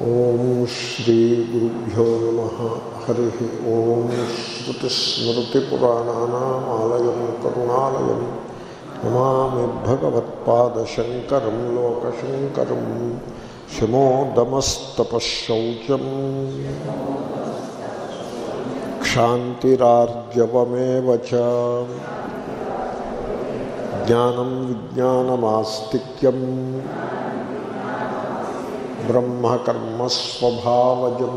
ఓం శ్రీ గురుభ్యో నమ హరి ఓం శ్రుతిస్మృతిపురాణానామాలయం కరుణాలయం నమామి భగవత్పాదశంకరం లోకశంకరం శమోదమస్తపశౌచం క్షాంతిరార్జవమేవ చ జ్ఞానం విజ్ఞానమాస్తిక్యం బ్రహ్మకర్మస్వభావజం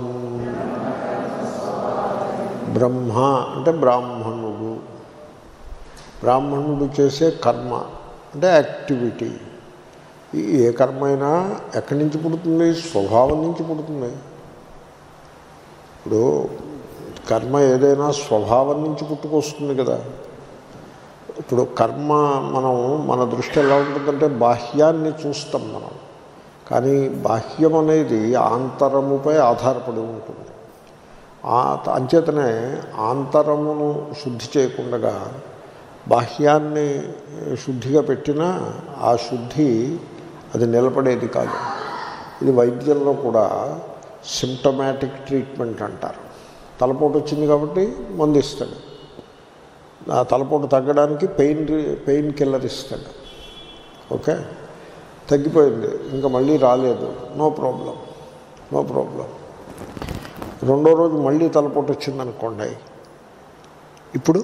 బ్రహ్మ అంటే బ్రాహ్మణుడు బ్రాహ్మణుడు చేసే కర్మ అంటే యాక్టివిటీ ఈ ఏ కర్మ అయినా ఎక్కడి నుంచి పుడుతుంది స్వభావం నుంచి పుడుతుంది ఇప్పుడు కర్మ ఏదైనా స్వభావం నుంచి పుట్టుకొస్తుంది కదా ఇప్పుడు కర్మ మనం మన దృష్టి ఎలా ఉంటుందంటే బాహ్యాన్ని చూస్తాం మనం కానీ బాహ్యం అనేది ఆంతరముపై ఆధారపడి ఉంటుంది ఆ అంచేతనే ఆంతరమును శుద్ధి చేయకుండా బాహ్యాన్ని శుద్ధిగా పెట్టినా ఆ శుద్ధి అది నిలబడేది కాదు ఇది వైద్యంలో కూడా సిమ్టమాటిక్ ట్రీట్మెంట్ అంటారు తలపోటు వచ్చింది కాబట్టి మందు ఇస్తాడు ఆ తలపోటు తగ్గడానికి పెయిన్ పెయిన్ కిల్లర్ ఇస్తాడు ఓకే తగ్గిపోయింది ఇంకా మళ్ళీ రాలేదు నో ప్రాబ్లం నో ప్రాబ్లం రెండో రోజు మళ్ళీ తలపోటు వచ్చిందనుకోండి ఇప్పుడు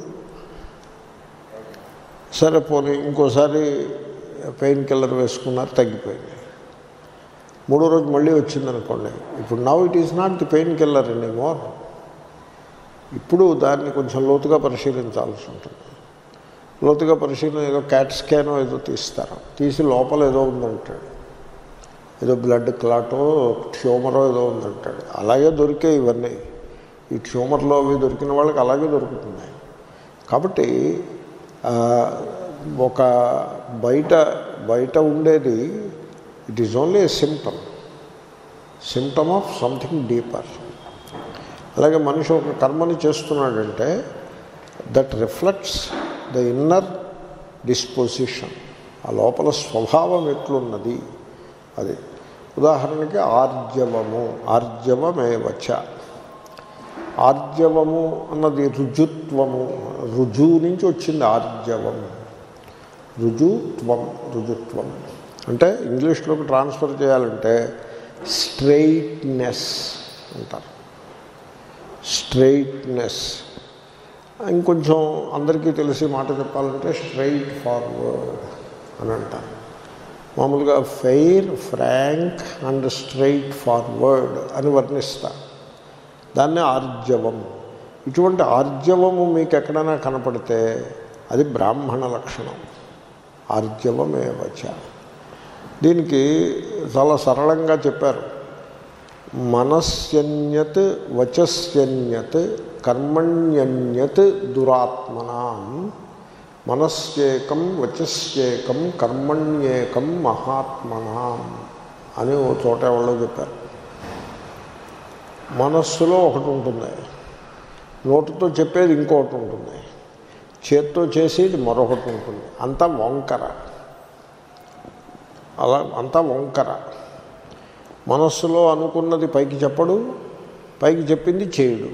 సరే పోనీ ఇంకోసారి పెయిన్ కిల్లర్ వేసుకున్నారు తగ్గిపోయింది మూడో రోజు మళ్ళీ వచ్చిందనుకోండి ఇప్పుడు now it is not the pain killer any more ఇప్పుడు దాన్ని కొంచెం లోతుగా పరిశీలించాల్సి ఉంటుంది లోతుగా పరిశీలన ఏదో క్యాట్ స్కానో ఏదో తీస్తారు తీసి లోపల ఏదో ఉందంటాడు ఏదో బ్లడ్ క్లాటో ట్యూమరో ఏదో ఉందంటాడు అలాగే దొరికే ఇవన్నీ ఈ ట్యూమర్లో అవి దొరికిన వాళ్ళకి అలాగే దొరుకుతుంది కాబట్టి ఒక బయట బయట ఉండేది it is only a symptom symptom of something deeper అలాగే మనిషి ఒక కర్మని చేస్తున్నాడంటే that reflects the inner disposition ఆ లోపల స్వభావం ఎట్లున్నది అది ఉదాహరణకి ఆర్జవము ఆర్జవమేవచ ఆర్జవము అన్నది రుజుత్వము రుజు నుంచి వచ్చింది ఆర్జవం రుజుత్వం రుజుత్వం అంటే ఇంగ్లీష్లోకి ట్రాన్స్ఫర్ చేయాలంటే స్ట్రెయిట్నెస్ అంటారు స్ట్రెయిట్నెస్ ఇంకొంచెం అందరికీ తెలిసి మాట చెప్పాలంటే స్ట్రైట్ ఫార్వర్డ్ అని అంటారు మామూలుగా fair frank and straight forward అని వర్ణిస్తా దాన్ని ఆర్జవం ఇటువంటి ఆర్జవము మీకు ఎక్కడైనా కనపడితే అది బ్రాహ్మణ లక్షణం ఆర్జవమేవచ దీనికి చాలా సరళంగా చెప్పారు మనస్యన్యత్ వచస్యన్యత్ కర్మణ్యన్యత్ దురాత్మనాం మనస్యేకం వచస్యేకం కర్మణ్యేకం మహాత్మనాం అని ఓ చోట ఎవరో చెప్పారు మనస్సులో ఒకటి ఉంటుంది నోటుతో చెప్పేది ఇంకొకటి ఉంటుంది చేత్తో చేసేది మరొకటి ఉంటుంది అంతా వంకర అలా అంతా వంకర మనస్సులో అనుకున్నది పైకి చెప్పడు పైకి చెప్పింది చేయడు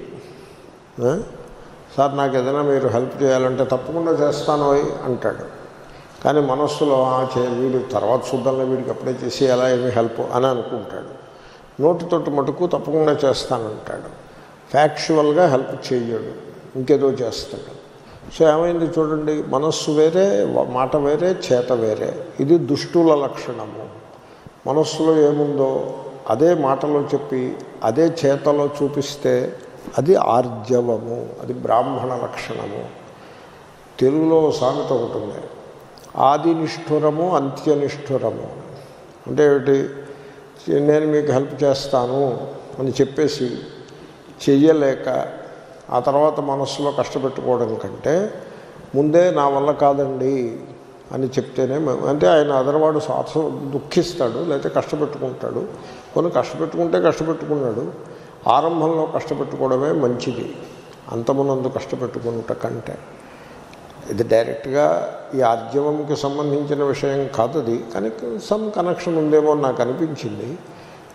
సార్ నాకు ఏదైనా మీరు హెల్ప్ చేయాలంటే తప్పకుండా చేస్తాను అంటాడు కానీ మనస్సులో చే వీడు తర్వాత చూద్దాంలో వీడికి అప్పుడే చేసి ఎలా ఏమి హెల్ప్ అని అనుకుంటాడు నోటితోటి మటుకు తప్పకుండా చేస్తానంటాడు ఫ్యాక్చువల్గా హెల్ప్ చేయడు ఇంకేదో చేస్తాడు సో ఏమైంది చూడండి మనస్సు వేరే మాట వేరే చేత వేరే ఇది దుష్టుల లక్షణము మనస్సులో ఏముందో అదే మాటలో చెప్పి అదే చేతలో చూపిస్తే అది ఆర్జవము అది బ్రాహ్మణ లక్షణము తెలుగులో సామెత ఒకటి ఉంది ఆది నిష్ఠురము అంత్యనిష్ఠురము అంటే ఏమిటి నేను మీకు హెల్ప్ చేస్తాను అని చెప్పేసి చెయ్యలేక ఆ తర్వాత మనస్సులో కష్టపెట్టుకోవడం కంటే ముందే నా వల్ల కాదండి అని చెప్తేనే అంటే ఆయన అదరవాడు స్వార్థ దుఃఖిస్తాడు లేకపోతే కష్టపెట్టుకుంటాడు కొన్ని కష్టపెట్టుకుంటే కష్టపెట్టుకున్నాడు ఆరంభంలో కష్టపెట్టుకోవడమే మంచిది అంతమునందు కష్టపెట్టుకున్నట కంటే ఇది డైరెక్ట్గా ఈ ఆర్జవంకి సంబంధించిన విషయం కాదు అది కానీ సమ్ కనెక్షన్ ఉందేమో నాకు అనిపించింది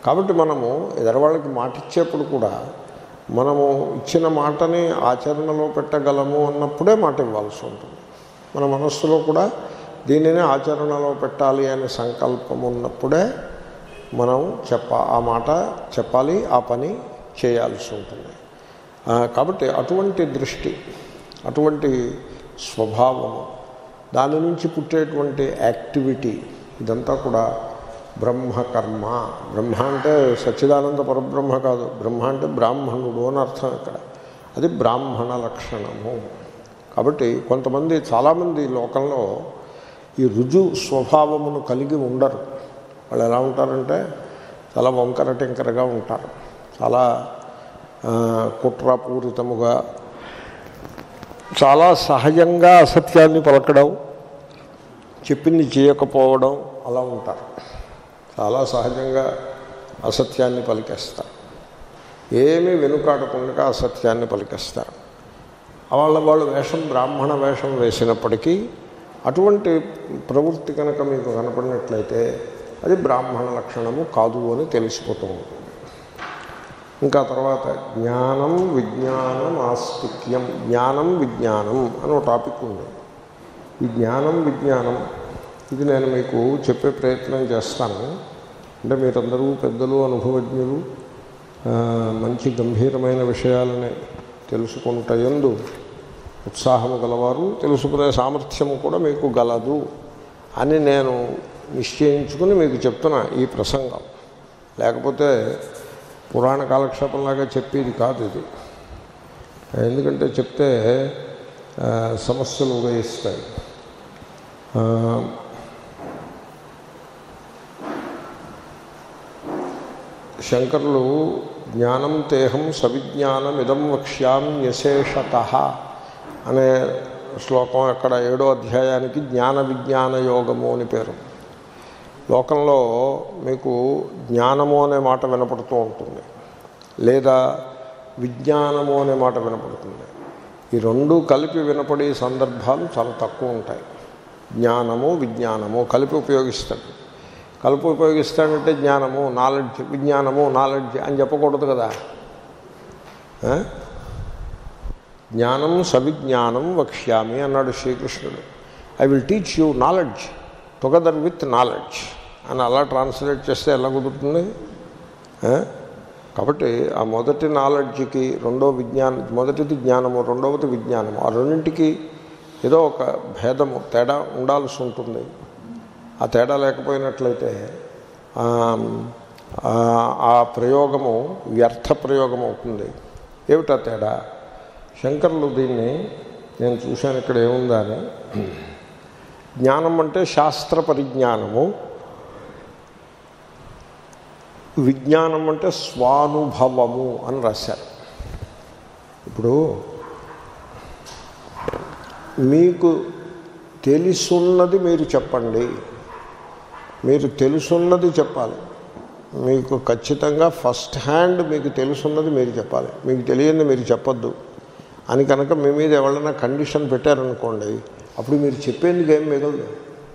కాబట్టి మనము ఎదరవాళ్ళకి మాట ఇచ్చేప్పుడు కూడా మనము ఇచ్చిన మాటని ఆచరణలో పెట్టగలము అన్నప్పుడే మాట ఇవ్వాల్సి ఉంటుంది మన మనస్సులో కూడా దీనిని ఆచరణలో పెట్టాలి అనే సంకల్పం ఉన్నప్పుడే మనం చెప్ప ఆ మాట చెప్పాలి ఆ పని చేయాల్సి ఉంటుంది ఆ, కాబట్టి అటువంటి దృష్టి అటువంటి స్వభావము దాని నుంచి పుట్టేటువంటి యాక్టివిటీ ఇదంతా కూడా బ్రహ్మకర్మ బ్రహ్మ అంటే సచ్చిదానంద పరబ్రహ్మ కాదు బ్రహ్మ అంటే బ్రాహ్మణుడు అని అర్థం ఇక్కడ అది బ్రాహ్మణ లక్షణము కాబట్టి కొంతమంది చాలామంది లోకంలో ఈ రుజు స్వభావమును కలిగి ఉండరు వాళ్ళు ఎలా ఉంటారంటే చాలా వంకర టింకరగా ఉంటారు చాలా ఆ, కుట్రపూరితముగా చాలా సహజంగా అసత్యాన్ని పలకడం చెప్పింది చేయకపోవడం అలా ఉంటారు చాలా సహజంగా అసత్యాన్ని పలికేస్తారు ఏమీ వెనుకాడకుండా అసత్యాన్ని పలికేస్తారు వాళ్ళ వాళ్ళు వేషం బ్రాహ్మణ వేషం వేసినప్పటికీ అటువంటి ప్రవృత్తి కనుక మీకు కనపడినట్లయితే అది బ్రాహ్మణ లక్షణము కాదు అని తెలిసిపోతూ ఉంటుంది ఇంకా తర్వాత జ్ఞానం విజ్ఞానం ఆస్తిక్యం జ్ఞానం విజ్ఞానం అని ఒక టాపిక్ ఉంది ఈ జ్ఞానం విజ్ఞానం ఇది నేను మీకు చెప్పే ప్రయత్నం చేస్తాను అంటే మీరందరూ పెద్దలు అనుభవజ్ఞులు ఆ, మంచి గంభీరమైన విషయాలని తెలుసుకుంటయందు ఉత్సాహము గలవారు తెలుసుకునే సామర్థ్యము కూడా మీకు గలదు అని నేను నిశ్చయించుకుని మీకు చెప్తున్నా ఈ ప్రసంగం లేకపోతే పురాణ కాలక్షేపంలాగా చెప్పేది కాదు ఇది ఎందుకంటే చెప్తే ఆ, సమస్యలు ఉదయిస్తాయి ఆ, శంకరులు జ్ఞానం తేహం సవిజ్ఞానమిదం వక్ష్యామ్యశేషత అనే శ్లోకం అక్కడ ఏడో అధ్యాయానికి జ్ఞాన విజ్ఞాన యోగము అని పేరు లోకంలో మీకు జ్ఞానము అనే మాట వినపడుతూ ఉంటుంది లేదా విజ్ఞానము అనే మాట వినపడుతుంది ఈ రెండు కలిపి వినపడే సందర్భాలు చాలా తక్కువ ఉంటాయి జ్ఞానము విజ్ఞానము కలిపి ఉపయోగిస్తాడు కలిపి ఉపయోగిస్తాడంటే జ్ఞానము నాలెడ్జ్ విజ్ఞానము నాలెడ్జ్ అని చెప్పకూడదు కదా ఆ? జ్ఞానం సవిజ్ఞానం వక్ష్యామి అన్నాడు శ్రీకృష్ణుడు I will teach you knowledge together with knowledge అని అలా ట్రాన్స్లేట్ చేస్తే ఎలా కుదురుతుంది ఆ? కాబట్టి ఆ మొదటి నాలెడ్జ్కి రెండో విజ్ఞానం మొదటిది జ్ఞానము రెండవది విజ్ఞానము ఆ రెండింటికి ఏదో ఒక భేదము తేడా ఉండాల్సి ఉంటుంది ఆ తేడా లేకపోయినట్లయితే ఆ, ఆ, ఆ ప్రయోగము వ్యర్థ ప్రయోగం అవుతుంది ఏమిటా తేడా శంకర్లు దీన్ని నేను చూశాను ఇక్కడ ఏముందా అని జ్ఞానం అంటే శాస్త్ర పరిజ్ఞానము విజ్ఞానం అంటే స్వానుభవము అని రాశారు ఇప్పుడు మీకు తెలుసున్నది మీరు చెప్పండి మీరు తెలుసున్నది చెప్పాలి మీకు ఖచ్చితంగా ఫస్ట్ హ్యాండ్ మీకు తెలుసున్నది మీరు చెప్పాలి మీకు తెలియంది మీరు చెప్పొద్దు అని కనుక మీ మీద ఎవరైనా కండిషన్ పెట్టారనుకోండి అప్పుడు మీరు చెప్పేందుకు ఏం మిగలదు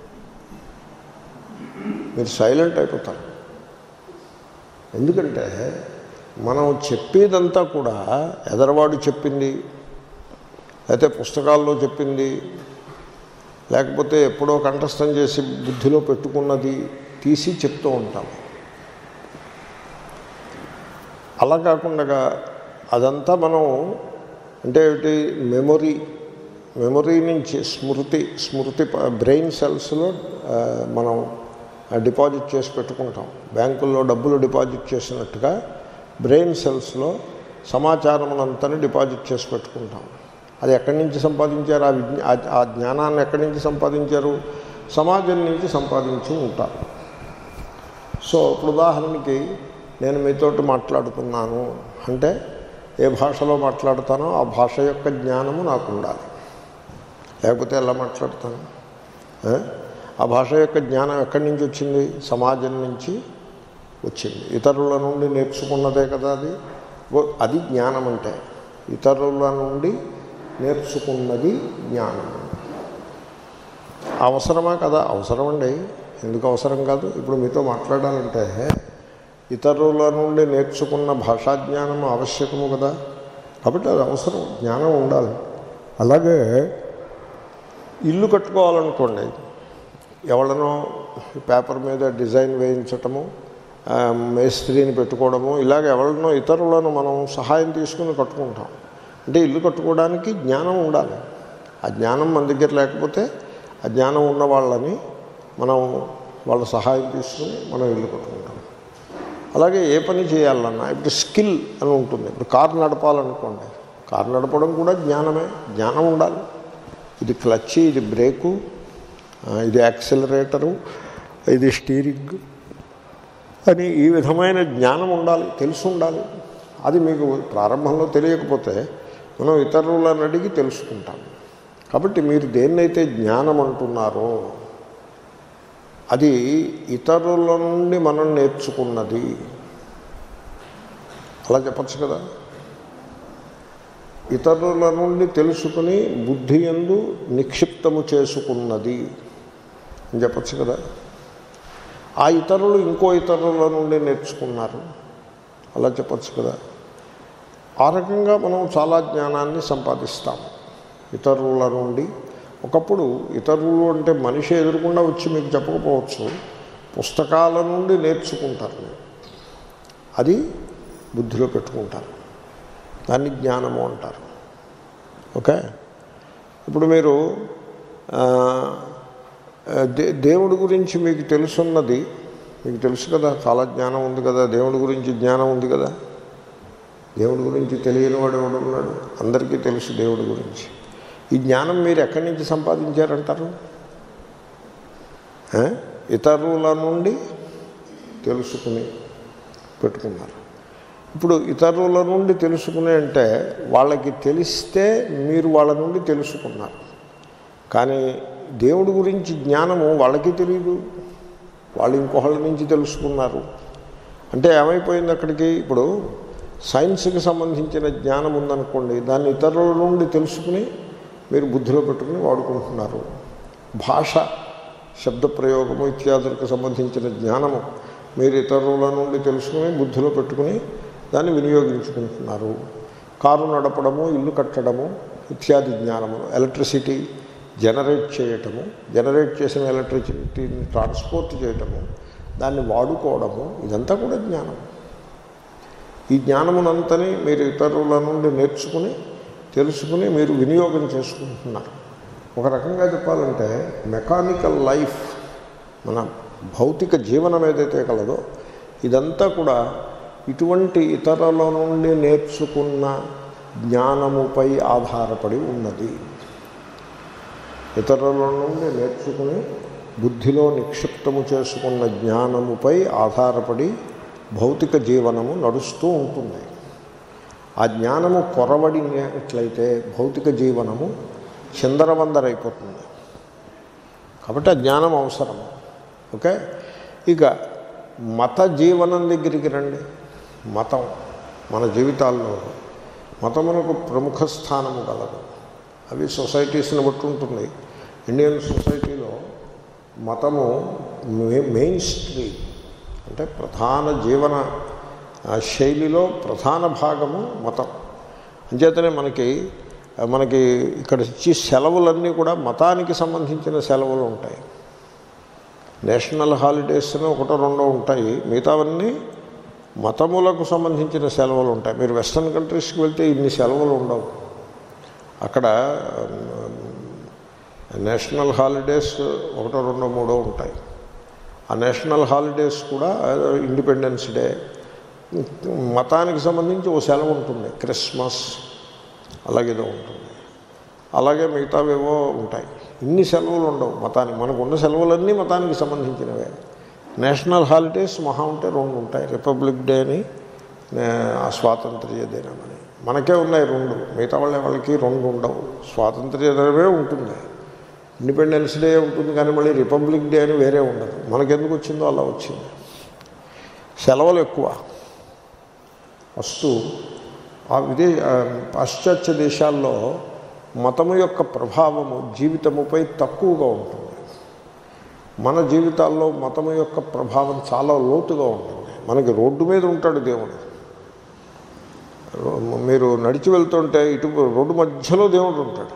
మీరు సైలెంట్ అయిపోతారు ఎందుకంటే మనం చెప్పేదంతా కూడా ఎదరవాడు చెప్పింది అయితే పుస్తకాల్లో చెప్పింది లేకపోతే ఎప్పుడో కంఠస్థం చేసి బుద్ధిలో పెట్టుకున్నది తీసి చెప్తూ ఉంటాం అలా కాకుండా అదంతా మనం అంటే ఏమిటి మెమొరీ మెమొరీ నుంచి స్మృతి స్మృతి ప- బ్రెయిన్ సెల్స్లో ఆ, మనం డిపాజిట్ చేసి పెట్టుకుంటాం బ్యాంకుల్లో డబ్బులు డిపాజిట్ చేసినట్టుగా బ్రెయిన్ సెల్స్లో సమాచారమునంతని డిపాజిట్ చేసి పెట్టుకుంటాం అది ఎక్కడి నుంచి సంపాదించారు ఆ విజ్ఞా ఆ- ఆ జ్ఞానాన్ని ఎక్కడి నుంచి సంపాదించారు సమాజం నుంచి సంపాదించి ఉంటారు సో ఇప్పుడు ఉదాహరణకి నేను మీతోటి మాట్లాడుతున్నాను అంటే ఏ భాషలో మాట్లాడుతానో ఆ భాష యొక్క జ్ఞానము నాకు ఉండాలి లేకపోతే ఎలా మాట్లాడతాను ఆ? ఆ భాష యొక్క జ్ఞానం ఎక్కడి నుంచి వచ్చింది సమాజం నుంచి వచ్చింది ఇతరుల నుండి నేర్చుకున్నదే కదా అది ఓ- అది జ్ఞానం అంటే ఇతరుల నుండి నేర్చుకున్నది జ్ఞానం అవసరమా కదా అవసరం అండి ఎందుకు అవసరం కాదు ఇప్పుడు మీతో మాట్లాడాలంటే ఇతరుల నుండి నేర్చుకున్న భాషా జ్ఞానం ఆవశ్యకము కదా కాబట్టి అది అవసరం జ్ఞానం ఉండాలి అలాగే ఇల్లు కట్టుకోవాలనుకోండి ఎవడనో పేపర్ మీద డిజైన్ వేయించటము ఆ, మేస్త్రిని పెట్టుకోవడము ఇలాగ ఎవరినో ఇతరులను మనం సహాయం తీసుకుని కట్టుకుంటాం అంటే ఇల్లు కట్టుకోవడానికి జ్ఞానం ఉండాలి ఆ జ్ఞానం మన దగ్గర లేకపోతే ఆ జ్ఞానం ఉన్న వాళ్ళని మనం వాళ్ళ సహాయం తీసుకుని మనం ఇల్లు కట్టుకుంటాం అలాగే ఏ పని చేయాలన్నా ఇప్పుడు స్కిల్ అని ఉంటుంది ఇప్పుడు కారు నడపాలనుకోండి కారు నడపడం కూడా జ్ఞానమే జ్ఞానం ఉండాలి ఇది క్లచ్ ఇది బ్రేకు ఆ, ఇది యాక్సిలరేటరు ఇది స్టీరింగ్ అని ఈ విధమైన జ్ఞానం ఉండాలి తెలిసి ఉండాలి అది మీకు ప్రారంభంలో తెలియకపోతే మనం ఇతరులను అడిగి తెలుసుకుంటాం కాబట్టి మీరు దేన్నైతే జ్ఞానం అంటున్నారో అది ఇతరుల నుండి మనం నేర్చుకున్నది అలా చెప్పచ్చు కదా ఇతరుల నుండి తెలుసుకుని బుద్ధి ఎందు నిక్షిప్తము చేసుకున్నది అని చెప్పచ్చు కదా ఆ ఇతరులు ఇంకో ఇతరుల నుండి నేర్చుకున్నారు అలా చెప్పచ్చు కదా ఆ రకంగా మనం చాలా జ్ఞానాన్ని సంపాదిస్తాము ఇతరుల నుండి ఒకప్పుడు ఇతరులు అంటే మనిషి ఎదురకుండా వచ్చి మీకు చెప్పకపోవచ్చు పుస్తకాల నుండి నేర్చుకుంటారు మీరు అది బుద్ధిలో పెట్టుకుంటారు దాన్ని జ్ఞానము అంటారు ఓకే ఇప్పుడు మీరు ఆ, దే దేవుడి గురించి మీకు తెలుసున్నది మీకు తెలుసు కదా చాలా జ్ఞానం ఉంది కదా దేవుడి గురించి జ్ఞానం ఉంది కదా దేవుడి గురించి తెలియని వాడు ఎవడు ఉన్నాడు అందరికీ తెలుసు దేవుడి గురించి ఈ జ్ఞానం మీరు ఎక్కడి నుంచి సంపాదించారంటారు ఆ? ఇతరుల నుండి తెలుసుకుని పెట్టుకున్నారు ఇప్పుడు ఇతరుల నుండి తెలుసుకునే అంటే వాళ్ళకి తెలిస్తే మీరు వాళ్ళ నుండి తెలుసుకున్నారు కానీ దేవుడి గురించి జ్ఞానము వాళ్ళకి తెలియదు వాళ్ళు ఇంకొకళ్ళ నుంచి తెలుసుకున్నారు అంటే ఏమైపోయింది అక్కడికి ఇప్పుడు సైన్స్కి సంబంధించిన జ్ఞానం ఉందనుకోండి దాన్ని ఇతరుల నుండి తెలుసుకుని మీరు బుద్ధిలో పెట్టుకుని వాడుకుంటున్నారు భాష శబ్ద ప్రయోగము ఇత్యాదులకు సంబంధించిన జ్ఞానము మీరు ఇతరుల నుండి తెలుసుకుని బుద్ధిలో పెట్టుకుని దాన్ని వినియోగించుకుంటున్నారు కారు నడపడము ఇల్లు కట్టడము ఇత్యాది జ్ఞానము ఎలక్ట్రిసిటీ జనరేట్ చేయటము జనరేట్ చేసిన ఎలక్ట్రిసిటీని ట్రాన్స్పోర్ట్ చేయటము దాన్ని వాడుకోవడము ఇదంతా కూడా జ్ఞానం ఈ జ్ఞానమునంతని మీరు ఇతరుల నుండి నేర్చుకుని తెలుసుకుని మీరు వినియోగం చేసుకుంటున్నారు ఒక రకంగా చెప్పాలంటే మెకానికల్ లైఫ్ మన భౌతిక జీవనం ఏదైతే కలదో ఇదంతా కూడా ఇటువంటి ఇతరుల నుండి నేర్చుకున్న జ్ఞానముపై ఆధారపడి ఉన్నది ఇతరుల నుండి నేర్చుకుని బుద్ధిలో నిక్షిప్తము చేసుకున్న జ్ఞానముపై ఆధారపడి భౌతిక జీవనము నడుస్తూ ఉంటుంది ఆ జ్ఞానము కొరవడినట్లయితే భౌతిక జీవనము చిందరవందరైపోతుంది కాబట్టి ఆ జ్ఞానం అవసరం ఓకే ఇక మత జీవనం దగ్గరికి రండి మతం మన జీవితాల్లో మతమునకు ప్రముఖ స్థానము కలదు అవి సొసైటీస్ని బట్టి ఉంటుంది ఇండియన్ సొసైటీలో మతము మే- మెయిన్ స్ట్రీమ్ అంటే ప్రధాన జీవన ఆ, శైలిలో ప్రధాన భాగము మతం అంచేతనే మనకి మనకి ఇక్కడ ఇచ్చి సెలవులన్నీ కూడా మతానికి సంబంధించిన సెలవులు ఉంటాయి నేషనల్ హాలిడేస్ అని ఒకటో రెండో ఉంటాయి మిగతావన్నీ మతములకు సంబంధించిన సెలవులు ఉంటాయి మీరు వెస్ట్రన్ కంట్రీస్కి వెళ్తే ఇన్ని సెలవులు ఉండవు అక్కడ నేషనల్ హాలిడేస్ ఒకటో రెండో మూడో ఉంటాయి ఆ నేషనల్ హాలిడేస్ కూడా ఇండిపెండెన్స్ డే మతానికి సంబంధించి ఓ సెలవు ఉంటుంది క్రిస్మస్ అలాగేదో ఉంటుంది అలాగే మిగతావేవో ఉంటాయి ఇన్ని సెలవులు ఉండవు మతానికి మనకు ఉన్న సెలవులన్నీ మతానికి సంబంధించినవే నేషనల్ హాలిడేస్ మహా ఉంటే రెండు ఉంటాయి రిపబ్లిక్ డే అని నే- ఆ స్వాతంత్ర్య దినమని మనకే ఉన్నాయి రెండు మిగతా వాళ్ళ వాళ్ళకి రెండు ఉండవు స్వాతంత్ర్య దినమే ఉంటుంది ఇండిపెండెన్స్ డే ఉంటుంది కానీ మళ్ళీ రిపబ్లిక్ డే అని వేరే ఉండదు మనకెందుకు వచ్చిందో అలా వచ్చింది సెలవులు ఎక్కువ ఫస్ట్ ఆ విదే ఆ పాశ్చాత్య దేశాల్లో మతము యొక్క ప్రభావము జీవితముపై తక్కువగా ఉంటుంది మన జీవితాల్లో మతము యొక్క ప్రభావం చాలా లోతుగా ఉంటుంది మనకి రోడ్డు మీద ఉంటాడు దేవుడు రో- మీరు నడిచి వెళ్తుంటే ఇటు రోడ్డు మధ్యలో దేవుడు ఉంటాడు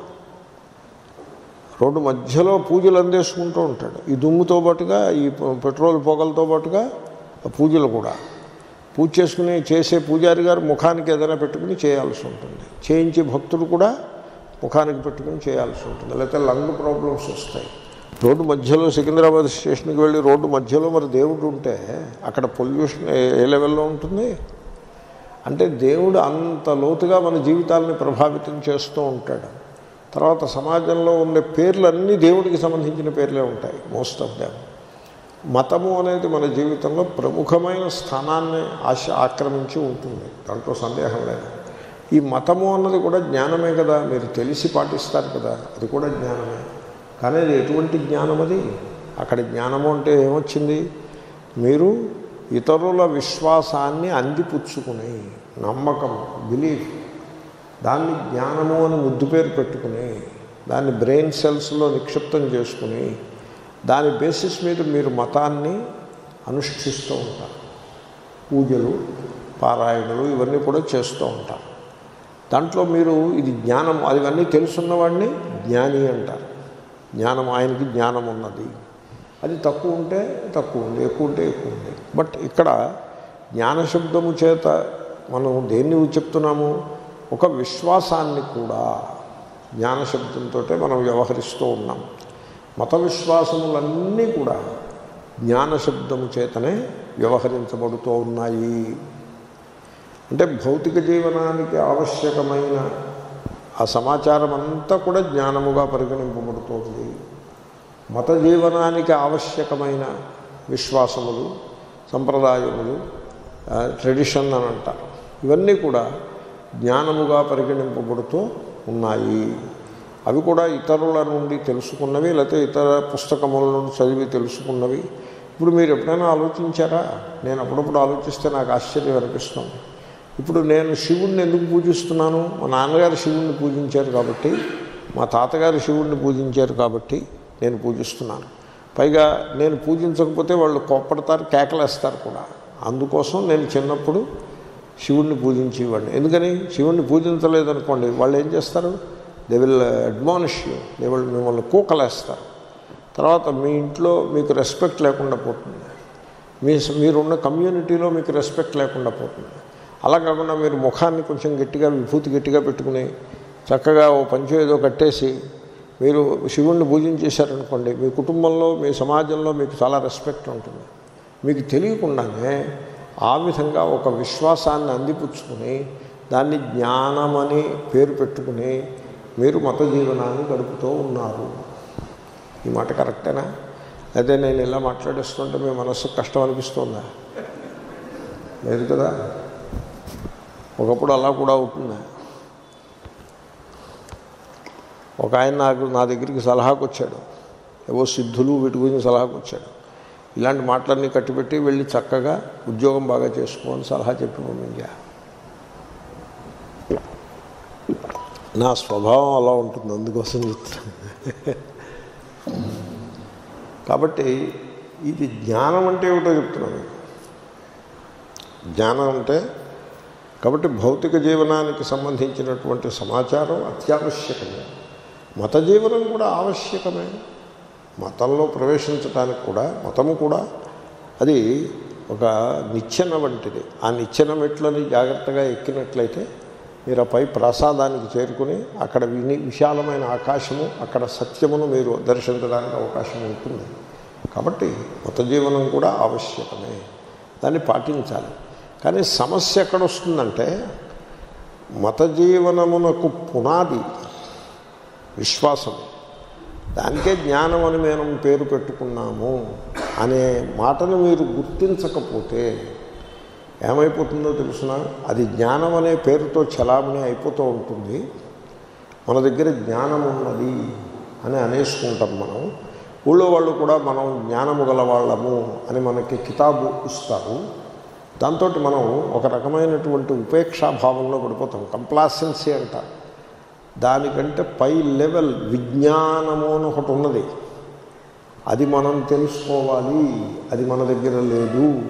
రోడ్డు మధ్యలో పూజలు అందేసుకుంటూ ఉంటాడు ఈ దుమ్ముతో పాటుగా ఈ పె- పెట్రోల్ పొగలతో పాటుగా ఆ పూజలు కూడా పూజ చేసుకుని చేసే పూజారి గారు ముఖానికి ఏదైనా పెట్టుకుని చేయాల్సి ఉంటుంది చేయించే భక్తుడు కూడా ముఖానికి పెట్టుకుని చేయాల్సి ఉంటుంది లేకపోతే లంగ్ ప్రాబ్లమ్స్ వస్తాయి రోడ్డు మధ్యలో సికింద్రాబాద్ స్టేషన్కి వెళ్ళి రోడ్డు మధ్యలో మరి దేవుడు ఉంటే అక్కడ పొల్యూషన్ ఏ- ఏ లెవెల్లో ఉంటుంది అంటే దేవుడు అంత లోతుగా మన జీవితాలని ప్రభావితం చేస్తూ ఉంటాడు తర్వాత సమాజంలో ఉండే పేర్లన్నీ దేవుడికి సంబంధించిన పేర్లే ఉంటాయి మోస్ట్ ఆఫ్ దెమ్ మతము అనేది మన జీవితంలో ప్రముఖమైన స్థానాన్ని ఆశ ఆక్రమించి ఉంటుంది దాంట్లో సందేహం లేదు ఈ మతము అన్నది కూడా జ్ఞానమే కదా మీరు తెలిసి పాటిస్తారు కదా అది కూడా జ్ఞానమే కానీ అది ఎటువంటి జ్ఞానం అది అక్కడ జ్ఞానము అంటే ఏమొచ్చింది మీరు ఇతరుల విశ్వాసాన్ని అందిపుచ్చుకుని నమ్మకం బిలీఫ్ దాన్ని జ్ఞానము అని ముద్దు పేరు పెట్టుకుని దాన్ని బ్రెయిన్ సెల్స్లో నిక్షిప్తం చేసుకుని దాని బేసిస్ మీద మీరు మతాన్ని అనుష్ఠిస్తూ ఉంటారు పూజలు పారాయణలు ఇవన్నీ కూడా చేస్తూ ఉంటారు దాంట్లో మీరు ఇది జ్ఞానం అవన్నీ తెలుసున్నవాడిని జ్ఞాని అంటారు జ్ఞానం ఆయనకి జ్ఞానం ఉన్నది అది తక్కువ ఉంటే తక్కువ ఉంది ఎక్కువ ఉంటే ఎక్కువ ఉంది బట్ ఇక్కడ జ్ఞానశబ్దము చేత మనం దేన్ని చెప్తున్నాము ఒక విశ్వాసాన్ని కూడా జ్ఞానశబ్దంతో మనం వ్యవహరిస్తూ ఉన్నాం మత విశ్వాసములన్నీ కూడా జ్ఞానశబ్దము చేతనే వ్యవహరించబడుతూ ఉన్నాయి అంటే భౌతిక జీవనానికి ఆవశ్యకమైన ఆ సమాచారం అంతా కూడా జ్ఞానముగా పరిగణింపబడుతోంది మత జీవనానికి ఆవశ్యకమైన విశ్వాసములు సంప్రదాయములు ఆ, ట్రెడిషన్ అని అంటారు ఇవన్నీ కూడా జ్ఞానముగా పరిగణింపబడుతూ ఉన్నాయి అవి కూడా ఇతరుల నుండి తెలుసుకున్నవి లేకపోతే ఇతర పుస్తకముల నుండి చదివి తెలుసుకున్నవి ఇప్పుడు మీరు ఎప్పుడైనా ఆలోచించారా నేను అప్పుడప్పుడు ఆలోచిస్తే నాకు ఆశ్చర్యం అనిపిస్తుంది ఇప్పుడు నేను శివుణ్ణి ఎందుకు పూజిస్తున్నాను మా నాన్నగారు శివుణ్ణి పూజించారు కాబట్టి మా తాతగారు శివుణ్ణి పూజించారు కాబట్టి నేను పూజిస్తున్నాను పైగా నేను పూజించకపోతే వాళ్ళు కోప్పడతారు కేకలేస్తారు కూడా అందుకోసం నేను చిన్నప్పుడు శివుణ్ణి పూజించేవాడిని ఎందుకని శివుణ్ణి పూజించలేదనుకోండి వాళ్ళు ఏం చేస్తారు they will admonish you they will మిమ్మల్ని కూకలేస్తారు తర్వాత మీ ఇంట్లో మీకు రెస్పెక్ట్ లేకుండా పోతుంది మీ మీరున్న కమ్యూనిటీలో మీకు రెస్పెక్ట్ లేకుండా పోతుంది అలా కాకుండా మీరు ముఖాన్ని కొంచెం గట్టిగా విభూతి గట్టిగా పెట్టుకుని చక్కగా ఓ పంచో ఏదో కట్టేసి మీరు శివుణ్ణి పూజించేశారనుకోండి మీ కుటుంబంలో మీ సమాజంలో మీకు చాలా రెస్పెక్ట్ ఉంటుంది మీకు తెలియకుండానే ఆ విధంగా ఒక విశ్వాసాన్ని అందిపుచ్చుకుని దాన్ని జ్ఞానమని పేరు పెట్టుకుని మీరు మత జీవనాన్ని గడుపుతూ ఉన్నారు ఈ మాట కరెక్టేనా అయితే నేను ఇలా మాట్లాడేస్తుంటే మీ మనస్సుకు కష్టం అనిపిస్తుందా లేదు కదా ఒకప్పుడు అలా కూడా అవుతుంది ఒక ఆయన నాకు నా దగ్గరికి సలహాకు వచ్చాడు ఏవో సిద్ధులు వీటి గురించి సలహాకు వచ్చాడు ఇలాంటి మాటలన్నీ కట్టిపెట్టి వెళ్ళి చక్కగా ఉద్యోగం బాగా చేసుకోమని సలహా చెప్పి పంపించా నా స్వభావం అలా ఉంటుంది అందుకోసం చెప్తాను కాబట్టి ఇది జ్ఞానం అంటే ఏమిటో చెప్తున్నాను మీకు. జ్ఞానం అంటే కాబట్టి భౌతిక జీవనానికి సంబంధించినటువంటి సమాచారం అత్యావశ్యకమే మత జీవనం కూడా ఆవశ్యకమే మతంలో ప్రవేశించడానికి కూడా మతము కూడా అది ఒక నిచ్చెన వంటిది ఆ నిచ్చెన మెట్లని జాగ్రత్తగా ఎక్కినట్లయితే మీరు ఆ పై ప్రసాదానికి చేరుకుని అక్కడ విని విశాలమైన ఆకాశము అక్కడ సత్యమును మీరు దర్శించడానికి అవకాశం ఉంటుంది కాబట్టి మత జీవనం కూడా ఆవశ్యకమే దాన్ని పాటించాలి కానీ సమస్య ఎక్కడ వస్తుందంటే మత జీవనమునకు పునాది విశ్వాసం దానికే జ్ఞానం అని మేము పేరు పెట్టుకున్నాము అనే మాటను మీరు గుర్తించకపోతే ఏమైపోతుందో తెలుసిన అది జ్ఞానం అనే పేరుతో చలామణి అయిపోతూ ఉంటుంది మన దగ్గర జ్ఞానం ఉన్నది అని అనేసుకుంటాం మనం ఊళ్ళో వాళ్ళు కూడా మనం జ్ఞానము గల వాళ్ళము అని మనకి కితాబు ఇస్తారు దాంతో మనం ఒక రకమైనటువంటి ఉపేక్షాభావంలో పడిపోతాం కంప్లాసెన్సీ అంటారు దానికంటే పై లెవెల్ విజ్ఞానము అని ఒకటి ఉన్నది అది మనం తెలుసుకోవాలి అది మన దగ్గర లేదు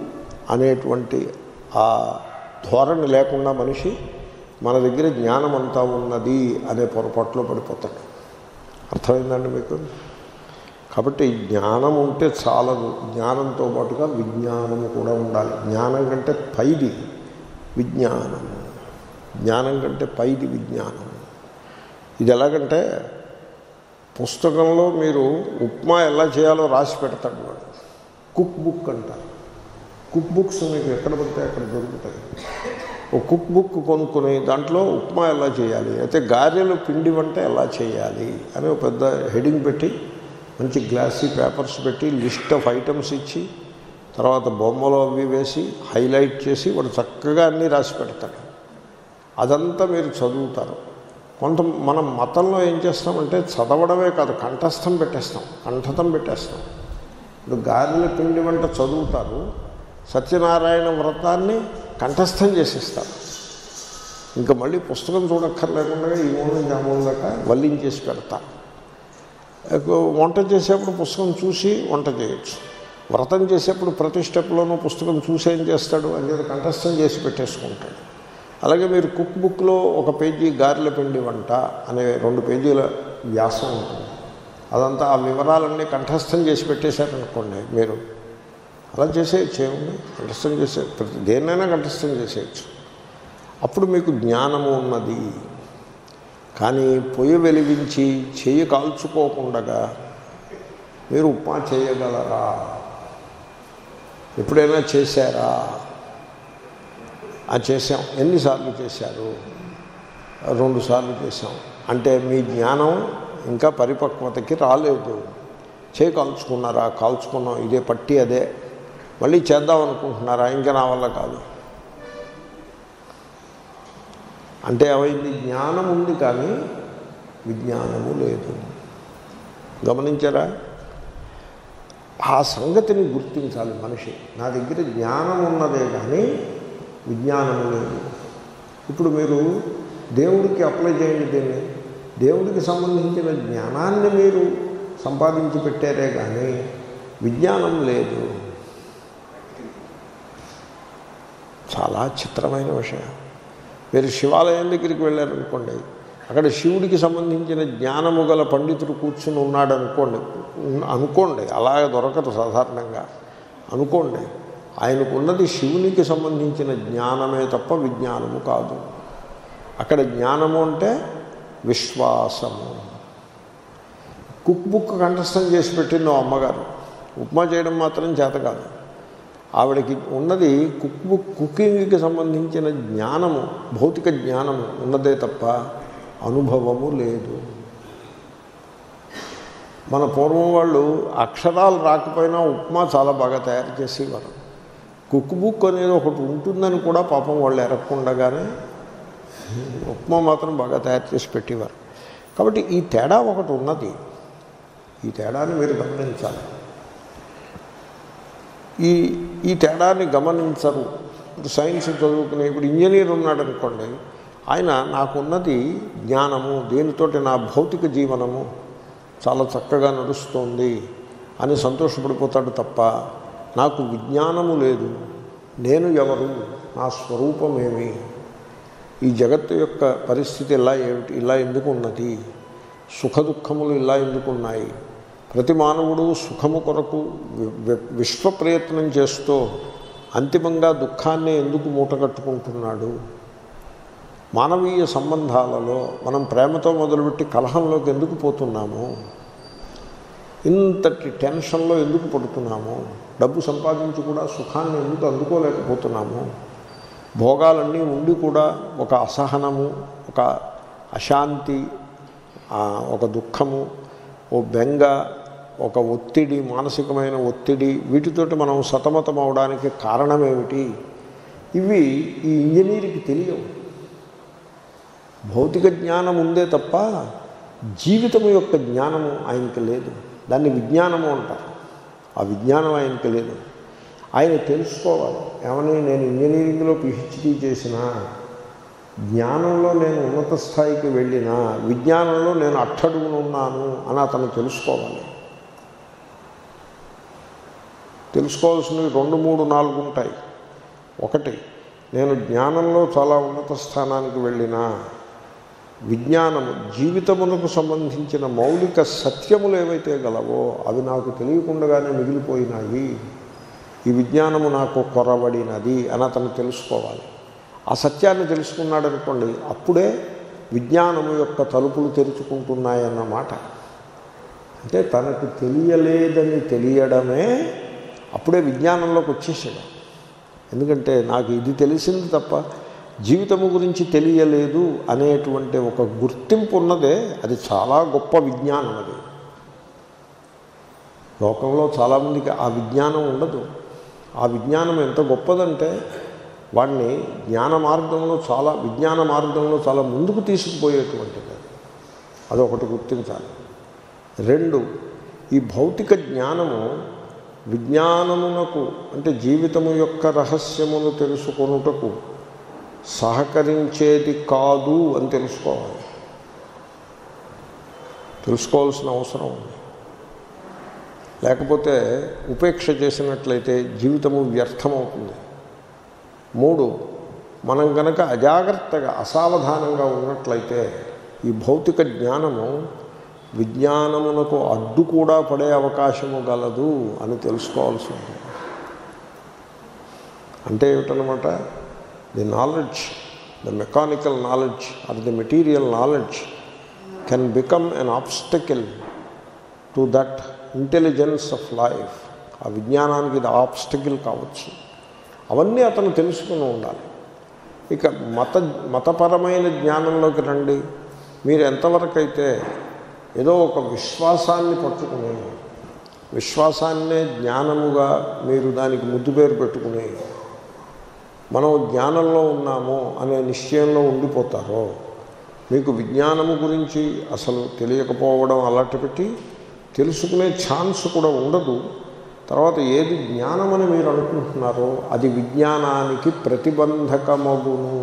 అనేటువంటి ఆ ధోరణి లేకుండా మనిషి మన దగ్గర జ్ఞానం అంతా ఉన్నది అనే పొరపాట్లో పడిపోతాడు అర్థమైందండి మీకు కాబట్టి జ్ఞానం ఉంటే చాలదు జ్ఞానంతో పాటుగా విజ్ఞానము కూడా ఉండాలి జ్ఞానం కంటే పైది విజ్ఞానం జ్ఞానం కంటే పైది విజ్ఞానం ఇది ఎలాగంటే పుస్తకంలో మీరు ఉప్మా ఎలా చేయాలో రాసి పెడతాడు వాడు కుక్ బుక్ అంటారు కుక్ బుక్స్ మీకు ఎక్కడ పడితే అక్కడ దొరుకుతాయి ఒక కుక్ బుక్ కొనుక్కొని దాంట్లో ఉప్మా ఎలా చేయాలి అయితే గారెలు పిండి వంట ఎలా చేయాలి అని ఒక పెద్ద హెడింగ్ పెట్టి మంచి గ్లాసీ పేపర్స్ పెట్టి లిస్ట్ ఆఫ్ ఐటమ్స్ ఇచ్చి తర్వాత బొమ్మలు అవి వేసి హైలైట్ చేసి వాడు చక్కగా అన్నీ రాసి పెడతాడు అదంతా మీరు చదువుతారు కొంత మనం మతంలో ఏం చేస్తామంటే చదవడమే కాదు కంఠస్థం పెట్టేస్తాం కంఠతం పెట్టేస్తాం ఇప్పుడు గారెల పిండి వంట చదువుతారు సత్యనారాయణ వ్రతాన్ని కంఠస్థం చేసేస్తారు ఇంకా మళ్ళీ పుస్తకం చూడక్కర్లేకుండా ఈ మూలం జామూలం దాకా వల్లించేసి పెడతారు వంట చేసేప్పుడు పుస్తకం చూసి వంట చేయొచ్చు వ్రతం చేసేప్పుడు ప్రతి స్టెప్లోనూ పుస్తకం చూసి ఏం చేస్తాడు అనేది కంఠస్థం చేసి పెట్టేసుకుంటాడు అలాగే మీరు కుక్ బుక్లో ఒక పేజీ గారెల పిండి వంట అనే రెండు పేజీల వ్యాసం ఉంటుంది అదంతా ఆ వివరాలన్నీ కంఠస్థం చేసి పెట్టేశారనుకోండి మీరు అలా చేసేయచ్చు ఏముంది కంఠస్థం చేసే ప్రతి దేన్నైనా కంఠస్థం చేసేయచ్చు అప్పుడు మీకు జ్ఞానము ఉన్నది కానీ పొయ్యి వెలిగించి చెయ్యి కాల్చుకోకుండా మీరు ఉప్మా చేయగలరా ఎప్పుడైనా చేశారా ఆ చేసాం ఎన్నిసార్లు చేశారు రెండు సార్లు చేసాం అంటే మీ జ్ఞానం ఇంకా పరిపక్వతకి రాలేదు చేయి కాల్చుకున్నారా కాల్చుకున్నాం ఇదే పట్టి అదే మళ్ళీ చేద్దాం అనుకుంటున్నారా ఇంకా నా వల్ల కాదు అంటే ఏమైంది జ్ఞానం ఉంది కానీ విజ్ఞానము లేదు గమనించారా ఆ సంగతిని గుర్తించాలి మనిషి నా దగ్గర జ్ఞానం ఉన్నదే కానీ విజ్ఞానము లేదు ఇప్పుడు మీరు దేవుడికి అప్లై చేయండి దీన్ని దేవుడికి సంబంధించిన జ్ఞానాన్ని మీరు సంపాదించి పెట్టారే కానీ విజ్ఞానం లేదు చాలా చిత్రమైన విషయం మీరు శివాలయం దగ్గరికి వెళ్ళారనుకోండి అక్కడ శివుడికి సంబంధించిన జ్ఞానము గల పండితుడు కూర్చుని ఉన్నాడు అనుకోండి అనుకోండి అలాగే దొరకదు సాధారణంగా అనుకోండి ఆయనకున్నది శివునికి సంబంధించిన జ్ఞానమే తప్ప విజ్ఞానము కాదు అక్కడ జ్ఞానము అంటే విశ్వాసము కుక్ బుక్ కంఠస్థం చేసి పెట్టింది ఓ అమ్మగారు ఉప్మా చేయడం మాత్రం చేత కాదు ఆవిడకి ఉన్నది కుక్ బుక్ కుకింగ్కి సంబంధించిన జ్ఞానము భౌతిక జ్ఞానము ఉన్నదే తప్ప అనుభవము లేదు మన పూర్వం వాళ్ళు అక్షరాలు రాకపోయినా ఉప్మా చాలా బాగా తయారు చేసేవారు కుక్ బుక్ అనేది ఒకటి ఉంటుందని కూడా పాపం వాళ్ళు ఎరగకుండగానే ఉప్మా మాత్రం బాగా తయారు చేసి పెట్టేవారు కాబట్టి ఈ తేడా ఒకటి ఉన్నది ఈ తేడాన్ని మీరు గమనించాలి ఈ ఈ తేడాన్ని గమనించరు ఇప్పుడు సైన్స్ చదువుకునే ఇప్పుడు ఇంజనీర్ ఉన్నాడు అనుకోండి ఆయన నాకున్నది జ్ఞానము దీనితోటి నా భౌతిక జీవనము చాలా చక్కగా నడుస్తోంది అని సంతోషపడిపోతాడు తప్ప నాకు విజ్ఞానము లేదు నేను ఎవరు నా స్వరూపమేమి ఈ జగత్తు యొక్క పరిస్థితి ఇలా ఏమిటి ఇలా ఎందుకు ఉన్నది సుఖ దుఃఖములు ఇలా ఎందుకు ఉన్నాయి ప్రతి మానవుడు సుఖము కొరకు వి- వి- విశ్వ ప్రయత్నం చేస్తూ అంతిమంగా దుఃఖాన్ని ఎందుకు మూటగట్టుకుంటున్నాడు మానవీయ సంబంధాలలో మనం ప్రేమతో మొదలుపెట్టి కలహంలోకి ఎందుకు పోతున్నాము ఇంతటి టెన్షన్లో ఎందుకు పడుతున్నాము డబ్బు సంపాదించి కూడా సుఖాన్ని ఎందుకు అందుకోలేకపోతున్నాము భోగాలన్నీ ఉండి కూడా ఒక అసహనము ఒక అశాంతి ఆ, ఒక దుఃఖము ఓ బెంగ ఒక ఒత్తిడి మానసికమైన ఒత్తిడి వీటితోటి మనం సతమతం అవడానికి కారణమేమిటి ఇవి ఈ ఇంజనీర్కి తెలియవు భౌతిక జ్ఞానం ఉందే తప్ప జీవితం యొక్క జ్ఞానము ఆయనకి లేదు దాన్ని విజ్ఞానము అంటారు ఆ విజ్ఞానం ఆయనకి లేదు ఆయన తెలుసుకోవాలి ఏమని నేను ఇంజనీరింగ్లో పిహెచ్డీ చేసిన జ్ఞానంలో నేను ఉన్నత స్థాయికి వెళ్ళినా విజ్ఞానంలో నేను అట్టడుగునున్నాను అని అతను తెలుసుకోవాలి తెలుసుకోవాల్సినవి రెండు మూడు నాలుగు ఉంటాయి ఒకటి నేను జ్ఞానంలో చాలా ఉన్నత స్థానానికి వెళ్ళినా విజ్ఞానము జీవితమునకు సంబంధించిన మౌలిక సత్యములు ఏవైతే గలవో అవి నాకు తెలియకుండానే మిగిలిపోయినాయి ఈ విజ్ఞానము నాకు కొరబడినది అని అతను తెలుసుకోవాలి ఆ సత్యాన్ని తెలుసుకున్నాడు అనుకోండి అప్పుడే విజ్ఞానము యొక్క తలుపులు తెరుచుకుంటున్నాయన్నమాట అంటే తనకు తెలియలేదని తెలియడమే అప్పుడే విజ్ఞానంలోకి వచ్చేసాడు ఎందుకంటే నాకు ఇది తెలిసింది తప్ప జీవితము గురించి తెలియలేదు అనేటువంటి ఒక గుర్తింపు ఉన్నదే అది చాలా గొప్ప విజ్ఞానం అది లోకంలో చాలామందికి ఆ విజ్ఞానం ఉండదు ఆ విజ్ఞానం ఎంత గొప్పదంటే వాడిని జ్ఞాన మార్గంలో చాలా విజ్ఞాన మార్గంలో చాలా ముందుకు తీసుకుపోయేటువంటిది అదొకటి గుర్తించాలి రెండు ఈ భౌతిక జ్ఞానము విజ్ఞానమునకు అంటే జీవితము యొక్క రహస్యమును తెలుసుకొనుటకు సహకరించేది కాదు అని తెలుసుకోవాలి తెలుసుకోవాల్సిన అవసరం ఉంది లేకపోతే ఉపేక్ష చేసినట్లయితే జీవితము వ్యర్థమవుతుంది మూడు మనం కనుక అజాగ్రత్తగా అసావధానంగా ఉన్నట్లయితే ఈ భౌతిక జ్ఞానము విజ్ఞానమునకు అడ్డు కూడా పడే అవకాశము గలదు అని తెలుసుకోవాల్సి ఉంటుంది అంటే ఏమిటనమాట the knowledge the mechanical knowledge or the material knowledge can become an obstacle to that intelligence of life ఆ విజ్ఞానానికి ఇది ఆబ్స్టకిల్ కావచ్చు అవన్నీ అతను తెలుసుకుని ఉండాలి ఇక మత మతపరమైన జ్ఞానంలోకి రండి మీరు ఎంతవరకు అయితే ఏదో ఒక విశ్వాసాన్ని పట్టుకుని విశ్వాసాన్నే జ్ఞానముగా మీరు దానికి ముద్దు పేరు పెట్టుకుని మనం జ్ఞానంలో ఉన్నాము అనే నిశ్చయంలో ఉండిపోతారో మీకు విజ్ఞానము గురించి అసలు తెలియకపోవడం అలాంటి పెట్టి తెలుసుకునే ఛాన్స్ కూడా ఉండదు తర్వాత ఏది జ్ఞానమని మీరు అనుకుంటున్నారో అది విజ్ఞానానికి ప్రతిబంధకమగును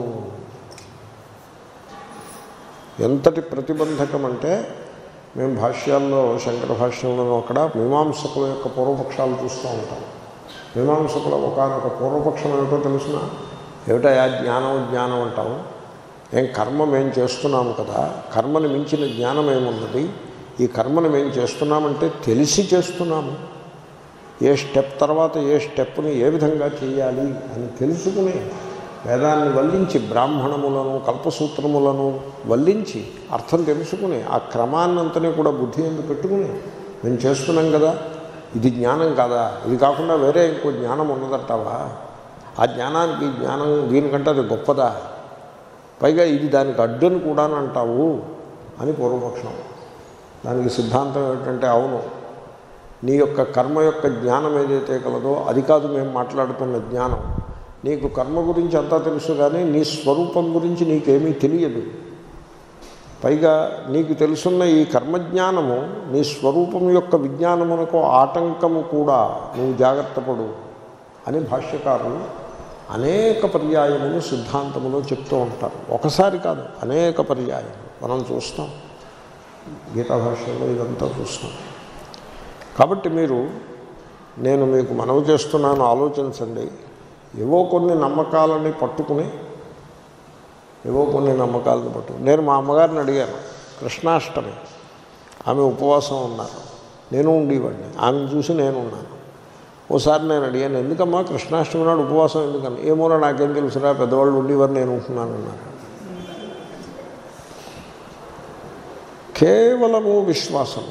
ఎంతటి ప్రతిబంధకం అంటే మేము భాష్యాల్లో శంకర భాష్యంలోనూ అక్కడ మీమాంసకుల యొక్క పూర్వపక్షాలు చూస్తూ ఉంటాం మీమాంసకుల ఒకనొక పూర్వపక్షం ఏమిటో తెలిసిన ఏమిటయా జ్ఞానం జ్ఞానం అంటాము ఏం కర్మ మేము చేస్తున్నాము కదా కర్మని మించిన జ్ఞానం ఏమున్నది ఈ కర్మను మేము చేస్తున్నామంటే తెలిసి చేస్తున్నాము ఏ స్టెప్ తర్వాత ఏ స్టెప్ని ఏ విధంగా చేయాలి అని తెలుసుకుని వేదాన్ని వల్లించి బ్రాహ్మణములను కల్పసూత్రములను వల్లించి అర్థం తెలుసుకుని ఆ క్రమాన్నంతనే కూడా బుద్ధి ఎందుకు పెట్టుకుని మేము చేస్తున్నాం కదా ఇది జ్ఞానం కాదా ఇది కాకుండా వేరే ఇంకో జ్ఞానం ఉన్నదంటావా ఆ జ్ఞానానికి ఈ జ్ఞానం దీనికంటే అది గొప్పదా పైగా ఇది దానికి అడ్డుని కూడా అంటావు అని పూర్వపక్షం దానికి సిద్ధాంతం ఏమిటంటే అవును నీ యొక్క కర్మ యొక్క జ్ఞానం ఏదైతే కలదో అది కాదు మేము మాట్లాడుతున్న జ్ఞానం నీకు కర్మ గురించి అంతా తెలుసు కానీ నీ స్వరూపం గురించి నీకేమీ తెలియదు పైగా నీకు తెలుసున్న ఈ కర్మజ్ఞానము నీ స్వరూపం యొక్క విజ్ఞానమునకు ఆటంకము కూడా నువ్వు జాగ్రత్త పడు అని భాష్యకారులు అనేక పర్యాయములు సిద్ధాంతములో చెప్తూ ఉంటారు ఒకసారి కాదు అనేక పర్యాయం మనం చూస్తాం గీతా భాష్యంలో ఇదంతా చూస్తాం కాబట్టి మీరు నేను మీకు మనవి చేస్తున్నాను ఆలోచించండి ఏవో కొన్ని నమ్మకాలని పట్టుకుని ఏవో కొన్ని నమ్మకాలను పట్టుకుని నేను మా అమ్మగారిని అడిగాను కృష్ణాష్టమి ఆమె ఉపవాసం ఉన్నారు నేను ఉండేవాడిని ఆమెను చూసి నేను ఉన్నాను ఓసారి నేను అడిగాను ఎందుకమ్మా కృష్ణాష్టమి నాడు ఉపవాసం ఎందుకని ఏమోరా నాకేం తెలుసురా పెద్దవాళ్ళు ఉండేవారు నేను ఉంటున్నాను అన్నారు కేవలము విశ్వాసం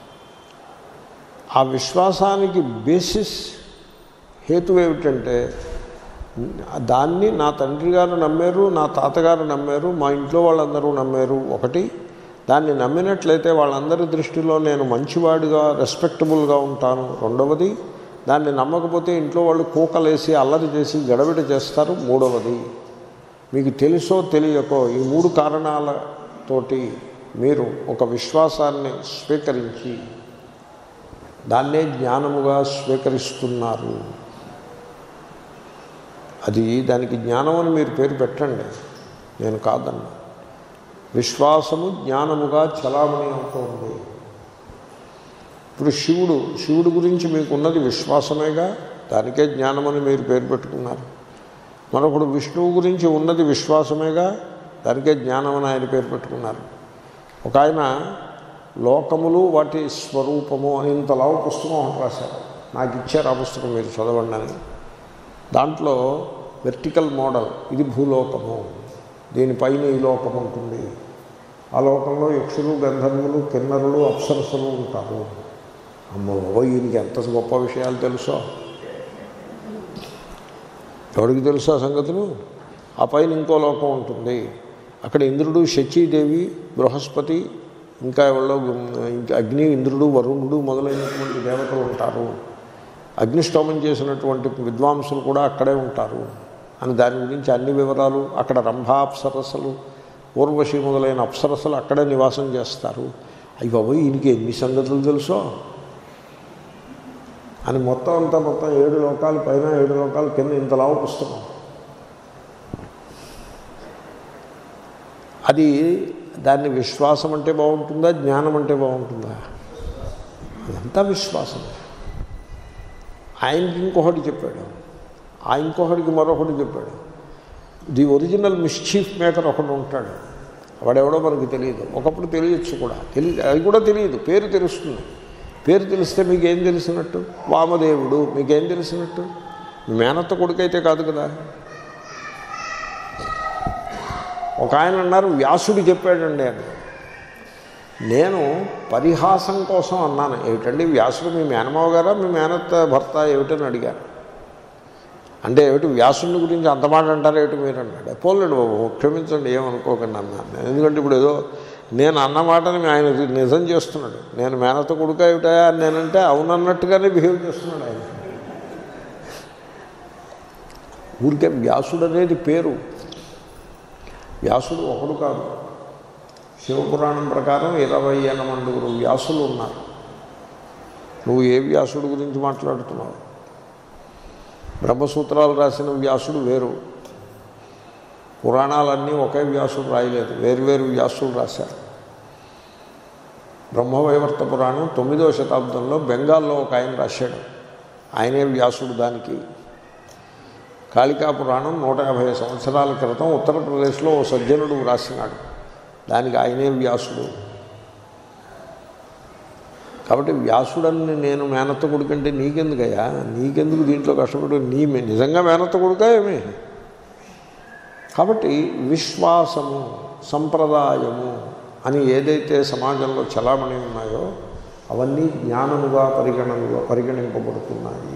ఆ విశ్వాసానికి బేసిస్ హేతు ఏమిటంటే దాన్ని నా తండ్రి గారు నమ్మారు నా తాతగారు నమ్మారు మా ఇంట్లో వాళ్ళందరూ నమ్మారు ఒకటి దాన్ని నమ్మినట్లయితే వాళ్ళందరి దృష్టిలో నేను మంచివాడిగా రెస్పెక్టబుల్గా ఉంటాను రెండవది దాన్ని నమ్మకపోతే ఇంట్లో వాళ్ళు కూకలేసి అల్లరి చేసి గడబిడ చేస్తారు మూడవది మీకు తెలుసో తెలియకో ఈ మూడు కారణాలతోటి మీరు ఒక విశ్వాసాన్ని స్వీకరించి దాన్నే జ్ఞానముగా స్వీకరిస్తున్నారు అది దానికి జ్ఞానం అని మీరు పేరు పెట్టండి నేను కాదన్నా విశ్వాసము జ్ఞానముగా చలామణి అవుతోంది ఇప్పుడు శివుడు శివుడు గురించి మీకు ఉన్నది విశ్వాసమేగా దానికే జ్ఞానమని మీరు పేరు పెట్టుకున్నారు మరొకడు విష్ణువు గురించి ఉన్నది విశ్వాసమేగా దానికే జ్ఞానం అని ఆయన పేరు పెట్టుకున్నారు ఒక ఆయన లోకములు వాటి స్వరూపము అని ఇంతలావు పుస్తకం ఒకటి రాశారు నాకు ఇచ్చారు ఆ పుస్తకం మీరు చదవండి అని దాంట్లో వెర్టికల్ మోడల్ ఇది భూలోకము దీనిపైన ఈ లోకం ఉంటుంది ఆ లోకంలో యక్షులు గంధర్వులు కిన్నరులు అప్సరసలు ఉంటారు అమ్మో ఈయనకి ఎంత గొప్ప విషయాలు తెలుసో ఎవరికి తెలుసు ఆ సంగతులు ఆ పైన ఇంకో లోకం ఉంటుంది అక్కడ ఇంద్రుడు శచీదేవి బృహస్పతి ఇంకా ఎవరో ఇంకా అగ్ని ఇంద్రుడు వరుణుడు మొదలైనటువంటి దేవతలు ఉంటారు అగ్నిష్టోమం చేసినటువంటి విద్వాంసులు కూడా అక్కడే ఉంటారు అని దాని గురించి అన్ని వివరాలు అక్కడ రంభా అప్సరసలు ఊర్వశి మొదలైన అప్సరసలు అక్కడే నివాసం చేస్తారు అయ్యి బాబోయ్ ఈయనకి ఎన్ని సంగతులు తెలుసో అని మొత్తం అంతా మొత్తం ఏడు లోకాల పైన ఏడు లోకాల కింద ఇంతలావు పుస్తకం అది దాన్ని విశ్వాసం అంటే బాగుంటుందా జ్ఞానం అంటే బాగుంటుందా అదంతా విశ్వాసం ఆయనకి ఇంకొకటి చెప్పాడు ఆ ఇంకొకటికి మరొకటి చెప్పాడు ది ఒరిజినల్ మిస్చీఫ్ మేకర్ ఒకడు ఉంటాడు వాడెవడో మనకు తెలియదు ఒకప్పుడు తెలియచ్చు కూడా తెలియదు అది కూడా తెలియదు పేరు తెలుస్తుంది పేరు తెలిస్తే మీకేం తెలిసినట్టు వామదేవుడు మీకేం తెలిసినట్టు మీ మేనత్త కొడుకైతే కాదు కదా ఒక ఆయన అన్నారు వ్యాసుడు చెప్పాడండి అని నేను పరిహాసం కోసం అన్నాను ఏమిటండి వ్యాసుడు మీ మేనమావ గారా మీ మేనత్త భర్త ఏమిటని అడిగాను అంటే ఏమిటి వ్యాసుని గురించి అంత మాట అంటారు ఏమిటి మీరు అన్నాడు పోలేడు బాబు క్షమించండి ఏమనుకోకండి అన్నాను నేను. ఎందుకంటే ఇప్పుడు ఏదో నేను అన్న మాటని ఆయన నిజం చేస్తున్నాడు నేను మేనత్త కొడుక ఏమిటా అని నేనంటే అవునన్నట్టుగానే బిహేవ్ చేస్తున్నాడు ఆయన ఊరికే వ్యాసుడు అనేది పేరు వ్యాసుడు ఒకడు కాదు శివపురాణం ప్రకారం ఇరవై ఎనమండుగురు వ్యాసులు ఉన్నారు నువ్వు ఏ వ్యాసుడు గురించి మాట్లాడుతున్నావు బ్రహ్మసూత్రాలు రాసిన వ్యాసుడు వేరు పురాణాలన్నీ ఒకే వ్యాసుడు రాయలేదు వేరువేరు వ్యాసులు రాశారు బ్రహ్మవైవర్త పురాణం తొమ్మిదవ శతాబ్దంలో బెంగాల్లో ఒక ఆయన రాశాడు ఆయనే వ్యాసుడు దానికి కాళికా పురాణం నూట యాభై సంవత్సరాల క్రితం ఉత్తరప్రదేశ్లో ఓ సజ్జనుడు రాసినాడు దానికి ఆయనే వ్యాసుడు కాబట్టి వ్యాసుడని నేను మేనత్త కొడుకంటే నీకెందుకయ్యా నీకెందుకు దీంట్లో కష్టపడు నీ మే- నిజంగా మేనత్త కొడుకా ఏమి కాబట్టి విశ్వాసము సంప్రదాయము అని ఏదైతే సమాజంలో చలామణి ఉన్నాయో అవన్నీ జ్ఞానముగా పరిగణనలో పరిగణింపబడుతున్నాయి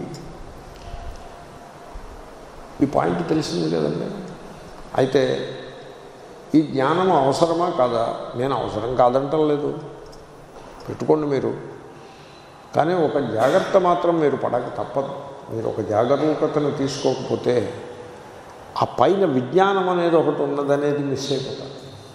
ఈ పాయింట్ తెలిసింది కదండి అయితే ఈ జ్ఞానం అవసరమా కాదా నేను అవసరం కాదంటం లేదు పెట్టుకోండి మీరు కానీ ఒక జాగ్రత్త మాత్రం మీరు పడక తప్పదు మీరు ఒక జాగరూకతను తీసుకోకపోతే ఆ పైన విజ్ఞానం అనేది ఒకటి ఉన్నదనేది మిస్ అయిపోతారు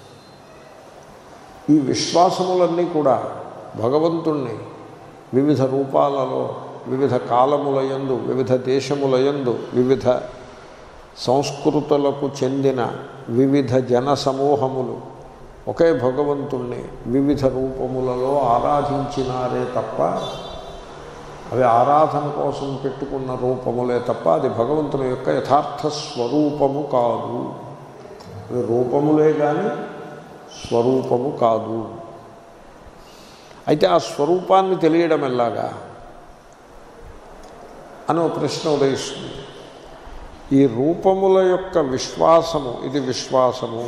ఈ విశ్వాసములన్నీ కూడా భగవంతుణ్ణి వివిధ రూపాలలో వివిధ కాలములయందు వివిధ దేశములయందు వివిధ సంస్కృతులకు చెందిన వివిధ జన సమూహములు ఒకే భగవంతుణ్ణి వివిధ రూపములలో ఆరాధించినారే తప్ప అవి ఆరాధన కోసం పెట్టుకున్న రూపములే తప్ప అది భగవంతుని యొక్క యథార్థ స్వరూపము కాదు అవి రూపములే కానీ స్వరూపము కాదు అయితే ఆ స్వరూపాన్ని తెలియడం ఎలాగా అని ఒక ప్రశ్న ఉదయిస్తుంది ఈ రూపముల యొక్క విశ్వాసము ఇది విశ్వాసము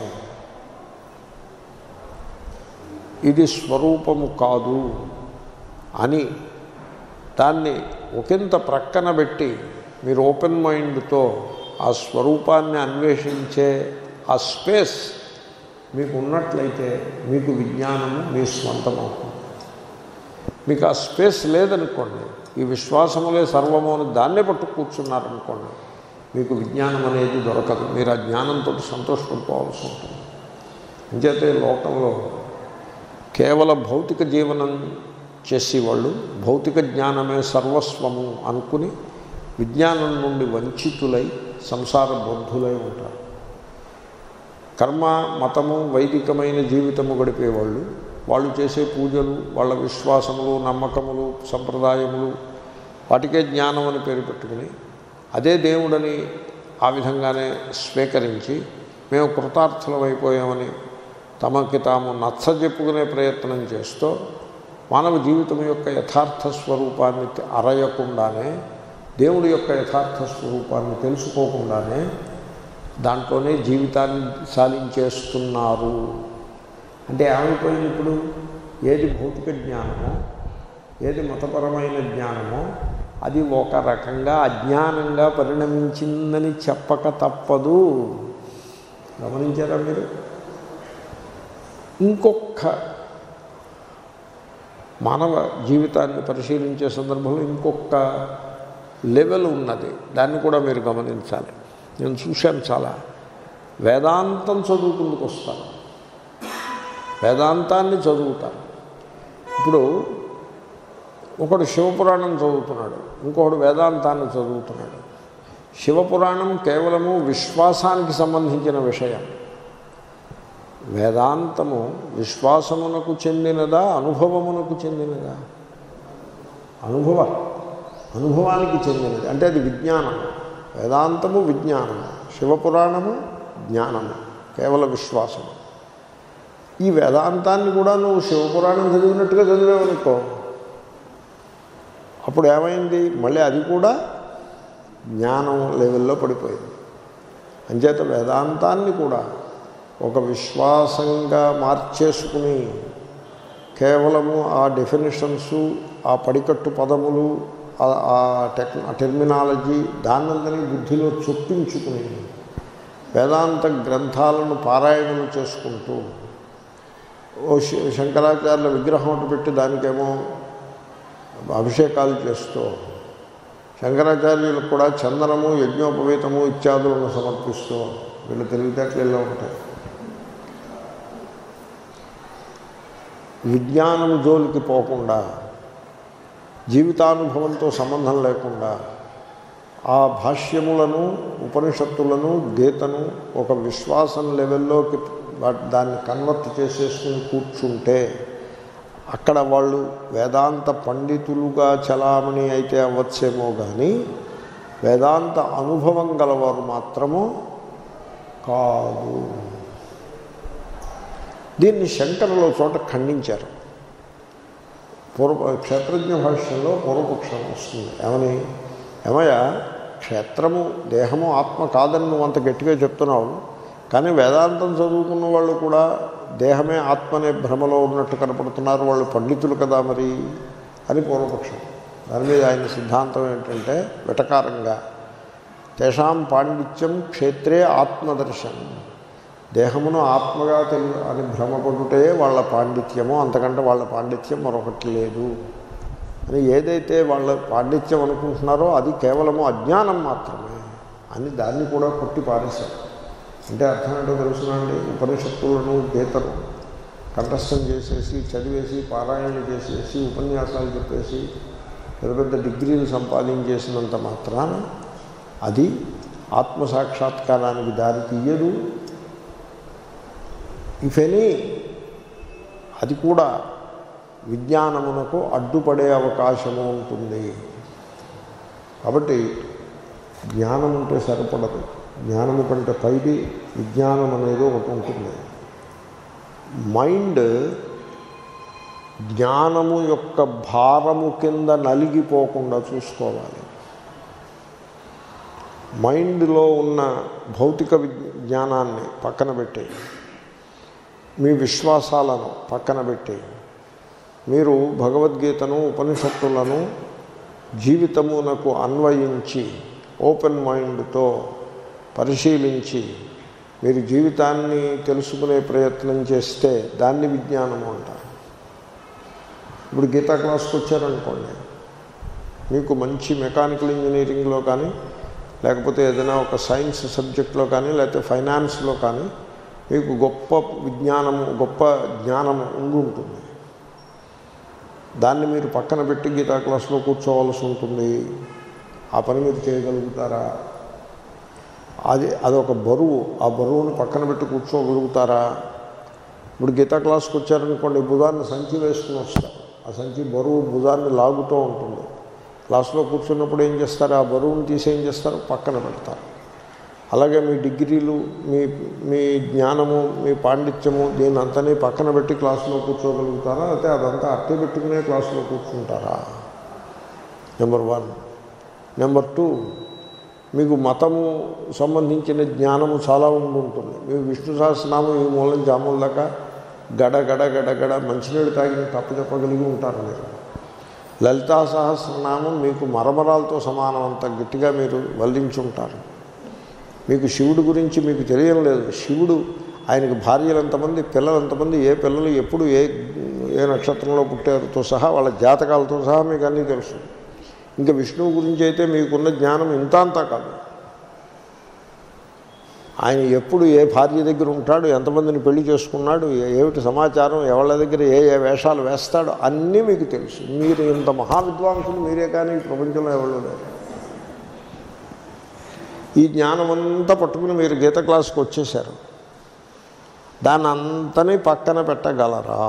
ఇది స్వరూపము కాదు అని దాన్ని ఒకంత ప్రక్కన పెట్టి మీరు ఓపెన్ మైండ్తో ఆ స్వరూపాన్ని అన్వేషించే ఆ స్పేస్ మీకు ఉన్నట్లయితే మీకు విజ్ఞానము మీ స్వంతమవుతుంది మీకు ఆ స్పేస్ లేదనుకోండి ఈ విశ్వాసములే సర్వము అని దాన్నే పట్టు కూర్చున్నారనుకోండి మీకు విజ్ఞానం అనేది దొరకదు మీరు ఆ జ్ఞానంతో సంతోషపడిపోవాల్సి ఉంటుంది అంచేతే లోకంలో కేవల భౌతిక జీవనం చేసేవాళ్ళు భౌతిక జ్ఞానమే సర్వస్వము అనుకుని విజ్ఞానం నుండి వంచితులై సంసార బద్ధులై ఉంటారు కర్మ మతము వైదికమైన జీవితము గడిపేవాళ్ళు వాళ్ళు చేసే పూజలు వాళ్ళ విశ్వాసములు నమ్మకములు సంప్రదాయములు వాటికే జ్ఞానం అని పేరు పెట్టుకుని అదే దేవుడని ఆ విధంగానే స్వీకరించి మేము కృతార్థులమైపోయామని తమకి తాము నచ్చజెప్పుకునే ప్రయత్నం చేస్తూ మానవ జీవితం యొక్క యథార్థ స్వరూపాన్ని అరయకుండానే దేవుడి యొక్క యథార్థ స్వరూపాన్ని తెలుసుకోకుండానే దాంట్లోనే జీవితాన్ని సాధించేస్తున్నారు అంటే ఏమైపోయింది ఇప్పుడు ఏది భౌతిక జ్ఞానమో ఏది మతపరమైన జ్ఞానమో అది ఒక రకంగా అజ్ఞానంగా పరిణమించిందని చెప్పక తప్పదు గమనించారా మీరు ఇంకొక మానవ జీవితాన్ని పరిశీలించే సందర్భంలో ఇంకొక లెవెల్ ఉన్నది దాన్ని కూడా మీరు గమనించాలి నేను చూశాను చాలా వేదాంతం చదువుకుందుకు వస్తాను వేదాంతాన్ని చదువుతాను ఇప్పుడు ఒకడు శివపురాణం చదువుతున్నాడు ఇంకొకడు వేదాంతాన్ని చదువుతున్నాడు శివపురాణం కేవలము విశ్వాసానికి సంబంధించిన విషయం వేదాంతము విశ్వాసమునకు చెందినదా అనుభవమునకు చెందినదా అనుభవ అనుభవానికి చెందినది అంటే అది విజ్ఞానం వేదాంతము విజ్ఞానము శివపురాణము జ్ఞానము కేవల విశ్వాసము ఈ వేదాంతాన్ని కూడా నువ్వు శివపురాణం చదివినట్టుగా చదివావనుకో అప్పుడు ఏమైంది మళ్ళీ అది కూడా జ్ఞానం లెవెల్లో పడిపోయింది అంచేత వేదాంతాన్ని కూడా ఒక విశ్వాసంగా మార్చేసుకుని కేవలము ఆ డెఫినేషన్స్ ఆ పడికట్టు పదములు ఆ టెక్ టెర్మినాలజీ దాన్నందరినీ బుద్ధిలో చొప్పించుకుని వేదాంత గ్రంథాలను పారాయణలు చేసుకుంటూ ఓ శంకరాచార్యుల విగ్రహం ఒకటి పెట్టి దానికేమో అభిషేకాలు చేస్తూ శంకరాచార్యులకు కూడా చందనము యజ్ఞోపవీతము ఇత్యాదులను సమర్పిస్తూ వీళ్ళు తెలివితేటలు ఎలా ఉంటాయి విజ్ఞానం జోలికి పోకుండా జీవితానుభవంతో సంబంధం లేకుండా ఆ భాష్యములను ఉపనిషత్తులను గీతను ఒక విశ్వాసం లెవెల్లోకి దాన్ని కన్వర్ట్ చేసేసుకుని కూర్చుంటే అక్కడ వాళ్ళు వేదాంత పండితులుగా చలామణి అయితే అవ్వచ్చేమో కానీ వేదాంత అనుభవం గలవారు మాత్రము కాదు దీన్ని శంకరులో చోట ఖండించారు పూర్వ క్షేత్రజ్ఞ భాష్యంలో పూర్వపక్షం వస్తుంది ఏమని ఏమయ్య క్షేత్రము దేహము ఆత్మ కాదని నువ్వు అంత గట్టిగా చెప్తున్నావు కానీ వేదాంతం చదువుకున్న వాళ్ళు కూడా దేహమే ఆత్మనే భ్రమలో ఉన్నట్టు కనపడుతున్నారు వాళ్ళు పండితులు కదా మరి అని పూర్వపక్షం దాని మీద ఆయన సిద్ధాంతం ఏంటంటే వెటకారంగా తేషాం పాండిత్యం క్షేత్రే ఆత్మదర్శనం దేహమును ఆత్మగా తెలు అని భ్రమపడుటే వాళ్ళ పాండిత్యము అంతకంటే వాళ్ళ పాండిత్యం మరొకటి లేదు అని ఏదైతే వాళ్ళ పాండిత్యం అనుకుంటున్నారో అది కేవలము అజ్ఞానం మాత్రమే అని దాన్ని కూడా కొట్టి పారేశారు అంటే అర్థం ఏంటో తెలుసునండి ఉపనిషత్తులను గీతను కంఠస్థం చేసేసి చదివేసి పారాయణ చేసేసి ఉపన్యాసాలు చెప్పేసి పెద్ద పెద్ద డిగ్రీలు సంపాదించేసినంత మాత్రాన అది ఆత్మసాక్షాత్కారానికి దారి తీయదు ఇఫ్ ఎనీ అది కూడా విజ్ఞానమునకు అడ్డుపడే అవకాశము ఉంటుంది కాబట్టి జ్ఞానం ఉంటే సరిపడదు జ్ఞానము కంటే పైది విజ్ఞానం అనేది ఒకటి ఉంటుంది మైండ్ జ్ఞానము యొక్క భారము కింద నలిగిపోకుండా చూసుకోవాలి మైండ్లో ఉన్న భౌతిక విజ్ఞానాన్ని పక్కన పెట్టి మీ విశ్వాసాలను పక్కన పెట్టి మీరు భగవద్గీతను ఉపనిషత్తులను జీవితమునకు అన్వయించి ఓపెన్ మైండ్తో పరిశీలించి మీరు జీవితాన్ని తెలుసుకునే ప్రయత్నం చేస్తే దాన్ని విజ్ఞానము అంటారు ఇప్పుడు గీతా క్లాస్కి వచ్చారనుకోండి మీకు మంచి మెకానికల్ ఇంజనీరింగ్లో కానీ లేకపోతే ఏదైనా ఒక సైన్స్ సబ్జెక్ట్లో కానీ లేకపోతే ఫైనాన్స్లో కానీ మీకు గొప్ప విజ్ఞానము గొప్ప జ్ఞానము ఉండి ఉంటుంది దాన్ని మీరు పక్కన పెట్టి గీతా క్లాస్లో కూర్చోవలసి ఉంటుంది ఆ పని మీరు చేయగలుగుతారా అది అదొక బరువు ఆ బరువును పక్కన పెట్టి కూర్చోగలుగుతారా ఇప్పుడు గీతా క్లాస్కి వచ్చారనుకోండి భుజాన్ని సంచి వేసుకుని వస్తారు ఆ సంచి బరువు భుజాన్ని లాగుతూ ఉంటుంది క్లాస్లో కూర్చున్నప్పుడు ఏం చేస్తారు ఆ బరువును తీసి ఏం చేస్తారు పక్కన పెడతారు అలాగే మీ డిగ్రీలు మీ మీ జ్ఞానము మీ పాండిత్యము దీని అంతని పక్కన పెట్టి క్లాసులో కూర్చోగలుగుతారా అయితే అదంతా అట్టే పెట్టుకునే క్లాసులో కూర్చుంటారా నెంబర్ వన్ నెంబర్ టూ మీకు మతము సంబంధించిన జ్ఞానము చాలా ఉండి ఉంటుంది మీకు విష్ణు సహస్రనామం ఈ మూలం నుంచి ఆ మూల దాకా గడ గడ గడ గడ మంచినీళ్ళు తాగిన తప్పు చెప్పగలిగి ఉంటారు మీరు లలితా సహస్రనామం మీకు మరమరాలతో సమానం అంత గట్టిగా మీరు వల్లించుంటారు మీకు శివుడు గురించి మీకు తెలియడం లేదు శివుడు ఆయనకి భార్యలు ఎంతమంది పిల్లలు ఎంతమంది ఏ పిల్లలు ఎప్పుడు ఏ ఏ నక్షత్రంలో పుట్టారుతో సహా వాళ్ళ జాతకాలతో సహా మీకు అన్నీ తెలుసు ఇంకా విష్ణువు గురించి అయితే మీకున్న జ్ఞానం ఇంత అంతా కాదు ఆయన ఎప్పుడు ఏ భార్య దగ్గర ఉంటాడు ఎంతమందిని పెళ్లి చేసుకున్నాడు ఏ- ఏమిటి సమాచారం ఎవళ్ళ దగ్గర ఏ ఏ వేషాలు వేస్తాడో అన్నీ మీకు తెలుసు మీరు ఇంత మహావిద్వాంసులు మీరే కానీ ఈ ప్రపంచంలో ఎవరు లేరు ఈ జ్ఞానమంతా పట్టుకుని మీరు గీత క్లాస్కి వచ్చేసారు దాన్ని అంతని పక్కన పెట్టగలరా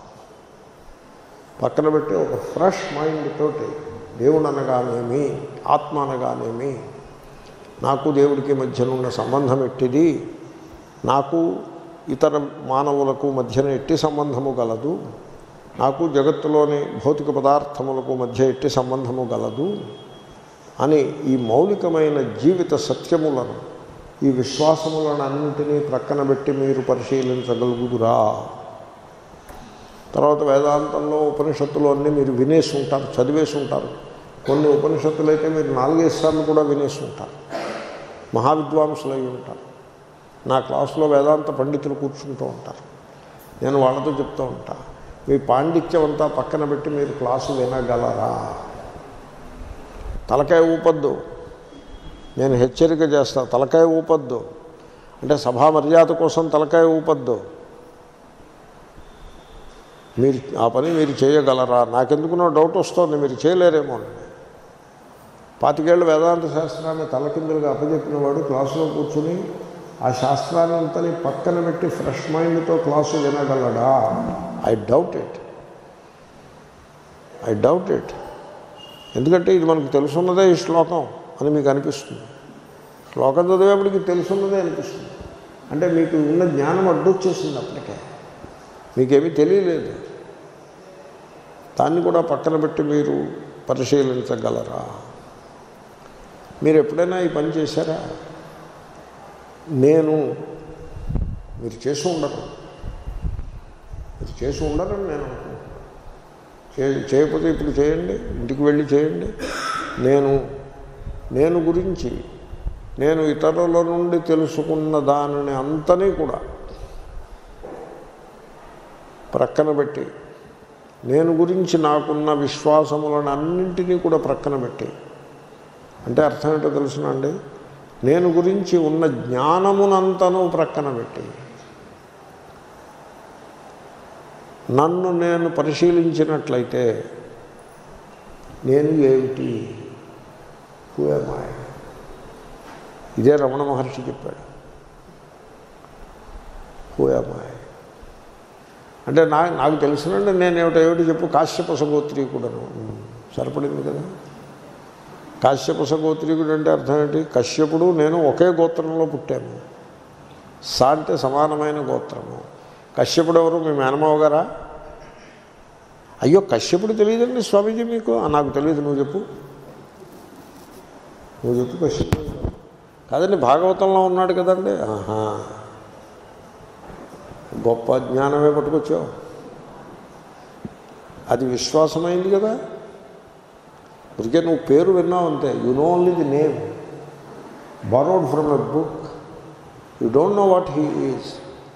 పక్కన పెట్టి ఒక ఫ్రెష్ మైండ్ తోటి దేవుడు అనగానేమి ఆత్మ అనగానేమి నాకు దేవుడికి మధ్యన ఉన్న సంబంధం ఎట్టిది నాకు ఇతర మానవులకు మధ్యన ఎట్టి సంబంధము గలదు నాకు జగత్తులోని భౌతిక పదార్థములకు మధ్య ఎట్టి సంబంధము గలదు అని ఈ మౌలికమైన జీవిత సత్యములను ఈ విశ్వాసములను అన్నింటినీ ప్రక్కన పెట్టి మీరు పరిశీలించగలుగుదురా తర్వాత వేదాంతంలో ఉపనిషత్తులు అన్నీ మీరు వినేసి ఉంటారు చదివేసి ఉంటారు కొన్ని ఉపనిషత్తులు అయితే మీరు నాలుగైదు సార్లు కూడా వినేసి ఉంటారు మహావిద్వాంసులు అయి ఉంటారు నా క్లాసులో వేదాంత పండితులు కూర్చుంటూ ఉంటారు నేను వాళ్ళతో చెప్తూ ఉంటా మీ పాండిత్యం అంతా పక్కన పెట్టి మీరు క్లాసు వినగలరా తలకాయ ఊపద్దు నేను హెచ్చరిక చేస్తా తలకాయ ఊపద్దు అంటే సభా మర్యాద కోసం తలకాయ ఊపద్దు మీరు ఆ పని మీరు చేయగలరా నాకెందుకునో డౌట్ వస్తుంది మీరు చేయలేరేమో అని. పాతికేళ్ళు వేదాంత శాస్త్రాన్ని తలకిందులుగా అప్పచెప్పిన వాడు క్లాసులో కూర్చుని ఆ శాస్త్రాన్ని అంతని పక్కన పెట్టి ఫ్రెష్ మైండ్తో క్లాసు వినగలడా I doubt it I doubt it ఎందుకంటే ఇది మనకు తెలుసున్నదే ఈ శ్లోకం అని మీకు అనిపిస్తుంది శ్లోకం చదివేప్పటికి తెలుసున్నదే అనిపిస్తుంది అంటే మీకు ఉన్న జ్ఞానం అడ్డొచ్చేసింది అప్పటికే మీకేమీ తెలియలేదు దాన్ని కూడా పక్కన పెట్టి మీరు పరిశీలించగలరా మీరు ఎప్పుడైనా ఈ పని చేశారా నేను మీరు చేసి ఉండరు మీరు చేసి ఉండరని నేను అనుకుంటున్నాను చే చేయకపోతే ఇప్పుడు చేయండి ఇంటికి వెళ్ళి చేయండి నేను నేను గురించి నేను ఇతరుల నుండి తెలుసుకున్న దానిని అంతని కూడా ప్రక్కన పెట్టి నేను గురించి నాకున్న విశ్వాసములను అన్నింటినీ కూడా ప్రక్కన పెట్టి అంటే అర్థం ఏంటో తెలుసునండి నేను గురించి ఉన్న జ్ఞానమునంతను ప్రక్కన పెట్టి నన్ను నేను పరిశీలించినట్లయితే నేను ఏమిటి హూఎమాయ్ ఇదే రమణ మహర్షి చెప్పాడు హూఎమాయ్ అంటే నా నాకు తెలిసినండి నేను ఏమిటో ఏమిటి చెప్పు కాశ్యప సగోత్రీకుడను ఉమ్, సరిపడింది కదా కాశ్యప సగోత్రీకుడు అంటే అర్థం ఏంటి కశ్యపుడు నేను ఒకే గోత్రంలో పుట్టాను సా అంటే సమానమైన గోత్రము కశ్యపుడు ఎవరు మీ మేనమావ గారా అయ్యో కశ్యపుడు తెలియదండి స్వామీజీ మీకు "ఆ, నాకు తెలియదు నువ్వు చెప్పు నువ్వు చెప్పు కశ్యపుడు కాదండి భాగవతంలో ఉన్నాడు కదండి ఆహా గొప్ప జ్ఞానమే పట్టుకొచ్చావు అది విశ్వాసమైంది కదా అందుకే నువ్వు పేరు విన్నావు అంతే you know only the name borrowed from a book you don't know what he is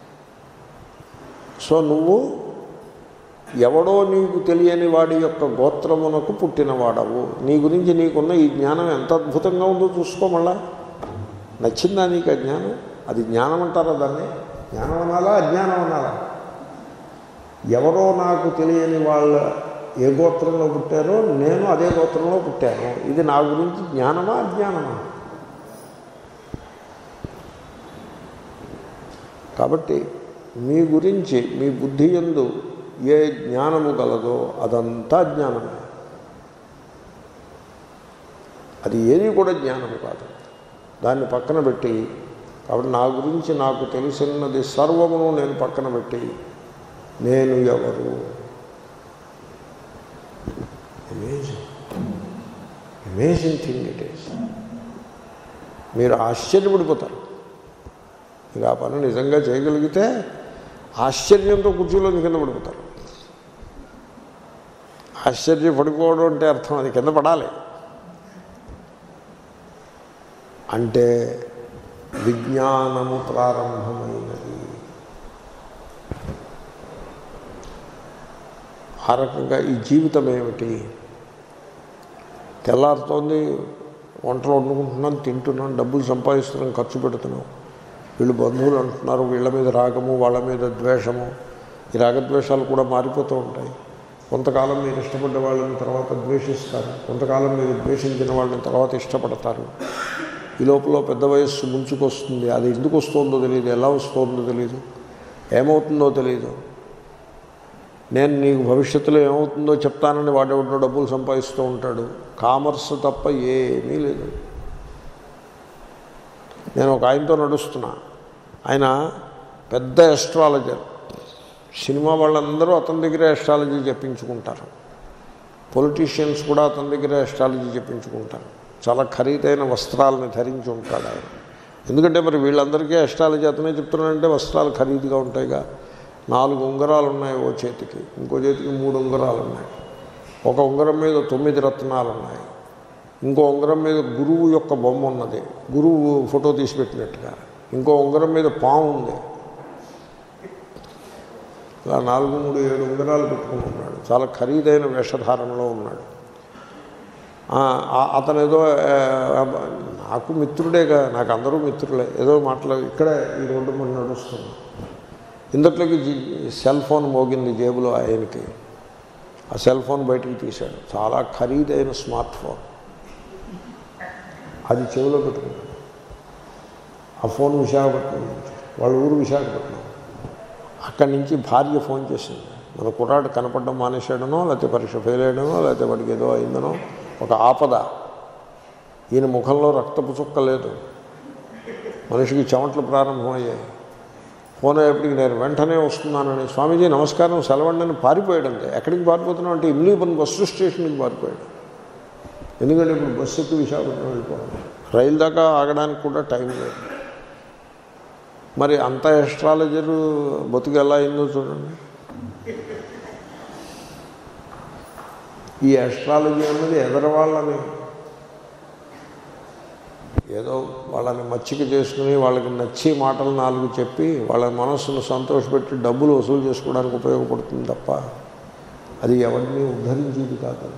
so నువ్వు ఎవడో నీకు తెలియని వాడి యొక్క గోత్రమునకు పుట్టినవాడవు నీ గురించి నీకున్న ఈ జ్ఞానం ఎంత అద్భుతంగా ఉందో చూసుకో మళ్ళా నచ్చిందా నీకు ఆ జ్ఞానం అది జ్ఞానం అంటారా దాన్ని జ్ఞానం అనాలా అజ్ఞానం అనాలా ఎవరో నాకు తెలియని వాళ్ళ ఏ గోత్రంలో పుట్టారో నేను అదే గోత్రంలో పుట్టాను ఇది నా గురించి జ్ఞానమా అజ్ఞానమా కాబట్టి మీ గురించి మీ బుద్ధి ఎందు ఏ జ్ఞానము గలదో అదంతా జ్ఞానమే అది ఏది కూడా జ్ఞానము కాదు దాన్ని పక్కన పెట్టి కాబట్టి నా గురించి నాకు తెలిసినది సర్వమును నేను పక్కన పెట్టి నేను ఎవరు amazing amazing thing it is మీరు ఆశ్చర్యపడిపోతారు మీరు ఆ పని నిజంగా చేయగలిగితే ఆశ్చర్యంతో కుర్చీలో కింద పడిపోతారు ఆశ్చర్యపడిపోవడం అంటే అర్థం అది కింద పడాలి అంటే విజ్ఞానము ప్రారంభమైనది ఆ రకంగా ఈ జీవితం ఏమిటి తెల్లారుతోంది వంటలు వండుకుంటున్నాను తింటున్నాను డబ్బులు సంపాదిస్తున్నాను ఖర్చు పెడుతున్నాం వీళ్ళు బంధువులు అంటున్నారు వీళ్ళ మీద రాగము వాళ్ళ మీద ద్వేషము ఈ రాగద్వేషాలు కూడా మారిపోతూ ఉంటాయి కొంతకాలం మీరు ఇష్టపడ్డ వాళ్ళని తర్వాత ద్వేషిస్తారు కొంతకాలం మీరు ద్వేషించిన వాళ్ళని తర్వాత ఇష్టపడతారు ఈ లోపల పెద్ద వయస్సు ముంచుకొస్తుంది అది ఎందుకు వస్తుందో తెలియదు ఎలా వస్తుందో తెలియదు ఏమవుతుందో తెలియదు నేను నీకు భవిష్యత్తులో ఏమవుతుందో చెప్తానని వాడెవడో డబ్బులు సంపాదిస్తూ ఉంటాడు కామర్స్ తప్ప ఏమీ లేదు నేను ఒక ఆయనతో నడుస్తున్నా ఆయన పెద్ద ఎస్ట్రాలజర్ సినిమా వాళ్ళందరూ అతని దగ్గరే ఎస్ట్రాలజీ చెప్పించుకుంటారు పొలిటీషియన్స్ కూడా అతని దగ్గరే ఎస్ట్రాలజీ చెప్పించుకుంటారు చాలా ఖరీదైన వస్త్రాలను ధరించి ఉంటాడు ఆయన ఎందుకంటే మరి వీళ్ళందరికీ ఎస్ట్రాలజీ అతనే చెప్తున్నాడంటే వస్త్రాలు ఖరీదుగా ఉంటాయిగా నాలుగు ఉంగరాలు ఉన్నాయి ఓ చేతికి ఇంకో చేతికి మూడు ఉంగరాలు ఉన్నాయి ఒక ఉంగరం మీద తొమ్మిది రత్నాలు ఉన్నాయి ఇంకో ఉంగరం మీద గురువు యొక్క బొమ్మ ఉన్నది గురువు ఫోటో తీసి పెట్టినట్టుగా ఇంకో ఉంగరం మీద పాము ఉంది ఇలా నాలుగు మూడు ఏడు ఉంగరాలు పెట్టుకుని ఉన్నాడు చాలా ఖరీదైన వేషధారణలో ఉన్నాడు ఆ, ఆ- అతను ఏదో ఆ, నాకు మిత్రుడేగా నాకు అందరూ మిత్రులే ఏదో మాట్లాడు ఇక్కడే ఈ రోడ్డు మీద నడుస్తుంది ఇంతట్లోకి జీ- సెల్ ఫోన్ మోగింది జేబులో ఆయనకి ఆ సెల్ ఫోన్ బయటికి తీశాడు చాలా ఖరీదైన స్మార్ట్ ఫోన్ అది చెవిలో పెట్టుకున్నాడు ఆ ఫోన్ విశాఖపట్నం నుంచి వాళ్ళ ఊరు విశాఖపట్నం అక్కడి నుంచి భార్య ఫోన్ చేసింది మన కుర్రాడు కనపడడం మానేశాడనో లేకపోతే పరీక్ష ఫెయిల్ అయ్యడనో లేకపోతే వాడికి ఏదో అయిందనో ఒక ఆపద ఈయన ముఖంలో రక్తపు చుక్క లేదు మనిషికి చెమటలు ప్రారంభమయ్యాయి ఫోన్ అయ్యేప్పటికి నేను వెంటనే వస్తున్నానని స్వామీజీ నమస్కారం సెలవండి పారిపోయాడు అంతే ఎక్కడికి పారిపోతున్నావు అంటే ఇమ్లీ పని బస్సు స్టేషన్కి పారిపోయాడు ఎందుకంటే ఇప్పుడు బస్సు ఎక్కి విశాఖపట్నం వెళ్ళిపోవాలి రైలు దాకా ఆగడానికి కూడా టైం లేదు మరి అంత ఎస్ట్రాలజరు బతుకు ఎలా అయిందో చూడండి ఈ ఎస్ట్రాలజీ అన్నది ఎదరవాళ్ళని ఏదో వాళ్ళని మచ్చిక చేసుకుని వాళ్ళకి నచ్చి మాటలు నాలుగు చెప్పి వాళ్ళ మనస్సును సంతోషపెట్టి డబ్బులు వసూలు చేసుకోవడానికి ఉపయోగపడుతుంది తప్ప అది ఎవరిని ఉద్ధరించేది కాదు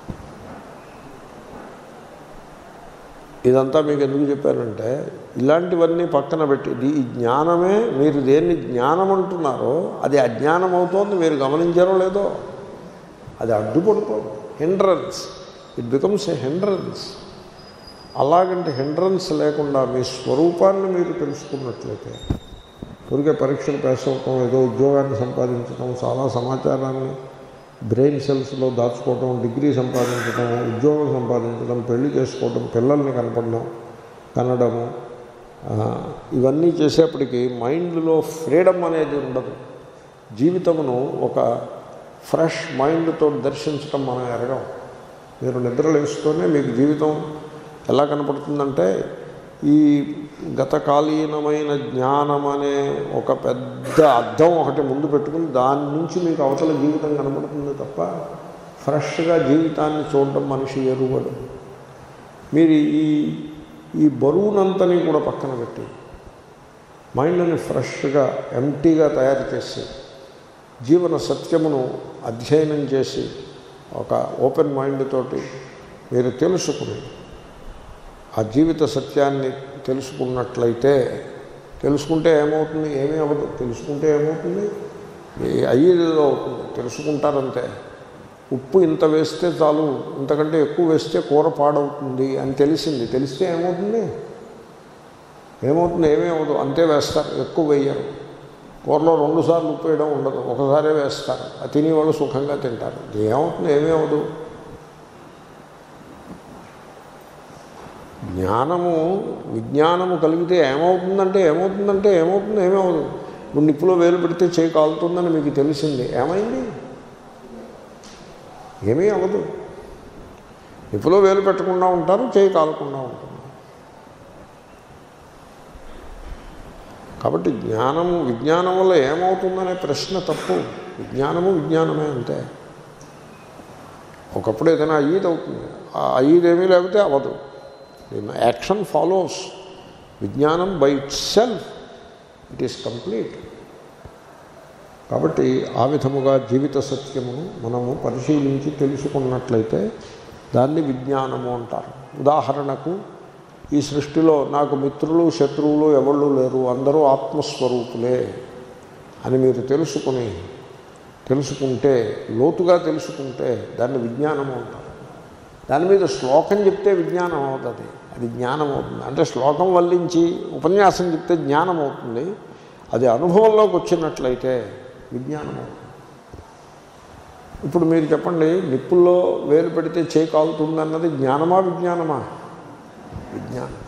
ఇదంతా మీకు ఎందుకు చెప్పానంటే ఇలాంటివన్నీ పక్కన పెట్టి ఇది- ఈ జ్ఞానమే మీరు దేన్ని జ్ఞానం అంటున్నారో అది అజ్ఞానం అవుతోంది మీరు గమనించారో లేదో అది అడ్డుపడుతోంది hindrance it becomes a hindrance అలాగంటే హిండ్రన్స్ లేకుండా మీ స్వరూపాన్ని మీరు తెలుసుకున్నట్లయితే ఊరికే పరీక్షలు పాస్ అవటం ఏదో ఉద్యోగాన్ని సంపాదించడం చాలా సమాచారాన్ని బ్రెయిన్ సెల్స్లో దాచుకోవడం డిగ్రీ సంపాదించడం ఉద్యోగం సంపాదించడం పెళ్లి చేసుకోవడం పిల్లల్ని కనపడడం కనడము ఆ, ఇవన్నీ చేసేప్పటికీ మైండ్లో ఫ్రీడమ్ అనేది ఉండదు జీవితమును ఒక ఫ్రెష్ మైండ్తో దర్శించడం మనం ఎరగం మీరు నిద్రలేస్తూనే మీకు జీవితం ఎలా కనపడుతుందంటే ఈ గతకాలీనమైన జ్ఞానం అనే ఒక పెద్ద అద్దం ఒకటి ముందు పెట్టుకుని దాని నుంచి మీకు అవతల జీవితం కనపడుతుంది తప్ప ఫ్రెష్గా జీవితాన్ని చూడడం మనిషి ఎరుగడు మీరు ఈ ఈ బరువునంతని కూడా పక్కన పెట్టి మైండ్ని ఫ్రెష్గా ఎంటీగా తయారు చేసి జీవన సత్యమును అధ్యయనం చేసి ఒక ఓపెన్ మైండ్ తోటి మీరు తెలుసుకుని ఆ జీవిత సత్యాన్ని తెలుసుకున్నట్లయితే తెలుసుకుంటే ఏమవుతుంది ఏమీ అవ్వదు తెలుసుకుంటే ఏమవుతుంది ఈ అయ్యేదో అవుతుంది తెలుసుకుంటారంతే ఉప్పు ఇంత వేస్తే చాలు ఇంతకంటే ఎక్కువ వేస్తే కూర పాడవుతుంది అని తెలిసింది తెలిస్తే ఏమవుతుంది ఏమవుతుంది ఏమీ అవ్వదు అంతే వేస్తారు ఎక్కువ వేయరు కూరలో రెండు సార్లు ఉప్పు వేయడం ఉండదు ఒకసారే వేస్తారు ఆ తినేవాళ్ళు సుఖంగా తింటారు ఏమవుతుంది ఏమీ అవ్వదు జ్ఞానము విజ్ఞానము కలిగితే ఏమవుతుందంటే ఏమవుతుందంటే ఏమవుతుంది ఏమవుతుంది ఇప్పుడు నిప్పులో వేలు పెడితే చేయి కాలుతుందని మీకు తెలిసింది ఏమైంది ఏమీ అవ్వదు నిప్పులో వేలు పెట్టకుండా ఉంటారు చేయి కాలకుండా ఉంటుంది కాబట్టి జ్ఞానము విజ్ఞానం వల్ల ఏమవుతుందనే ప్రశ్న తప్పు విజ్ఞానము విజ్ఞానమే అంతే ఒకప్పుడు ఏదైనా అయ్యేది అవుతుంది ఆ అయ్యేదేమీ లేకపోతే అవ్వదు యాక్షన్ ఫాలోస్ విజ్ఞానం by itself it is complete కాబట్టి ఆ విధముగా జీవిత సత్యమును మనము పరిశీలించి తెలుసుకున్నట్లయితే దాన్ని విజ్ఞానము అంటారు ఉదాహరణకు ఈ సృష్టిలో నాకు మిత్రులు శత్రువులు ఎవళ్ళు లేరు అందరూ ఆత్మస్వరూపులే అని మీరు తెలుసుకుని తెలుసుకుంటే లోతుగా తెలుసుకుంటే దాన్ని విజ్ఞానము అంటారు దాని మీద శ్లోకం చెప్తే విజ్ఞానం అవుతుంది అది జ్ఞానం అవుతుంది అంటే శ్లోకం వల్లించి ఉపన్యాసం చెప్తే జ్ఞానం అవుతుంది అది అనుభవంలోకి వచ్చినట్లయితే విజ్ఞానం అవుతుంది ఇప్పుడు మీరు చెప్పండి నిప్పుల్లో వేలు పెడితే చేయి కాలుతుంది అన్నది జ్ఞానమా విజ్ఞానమా విజ్ఞానం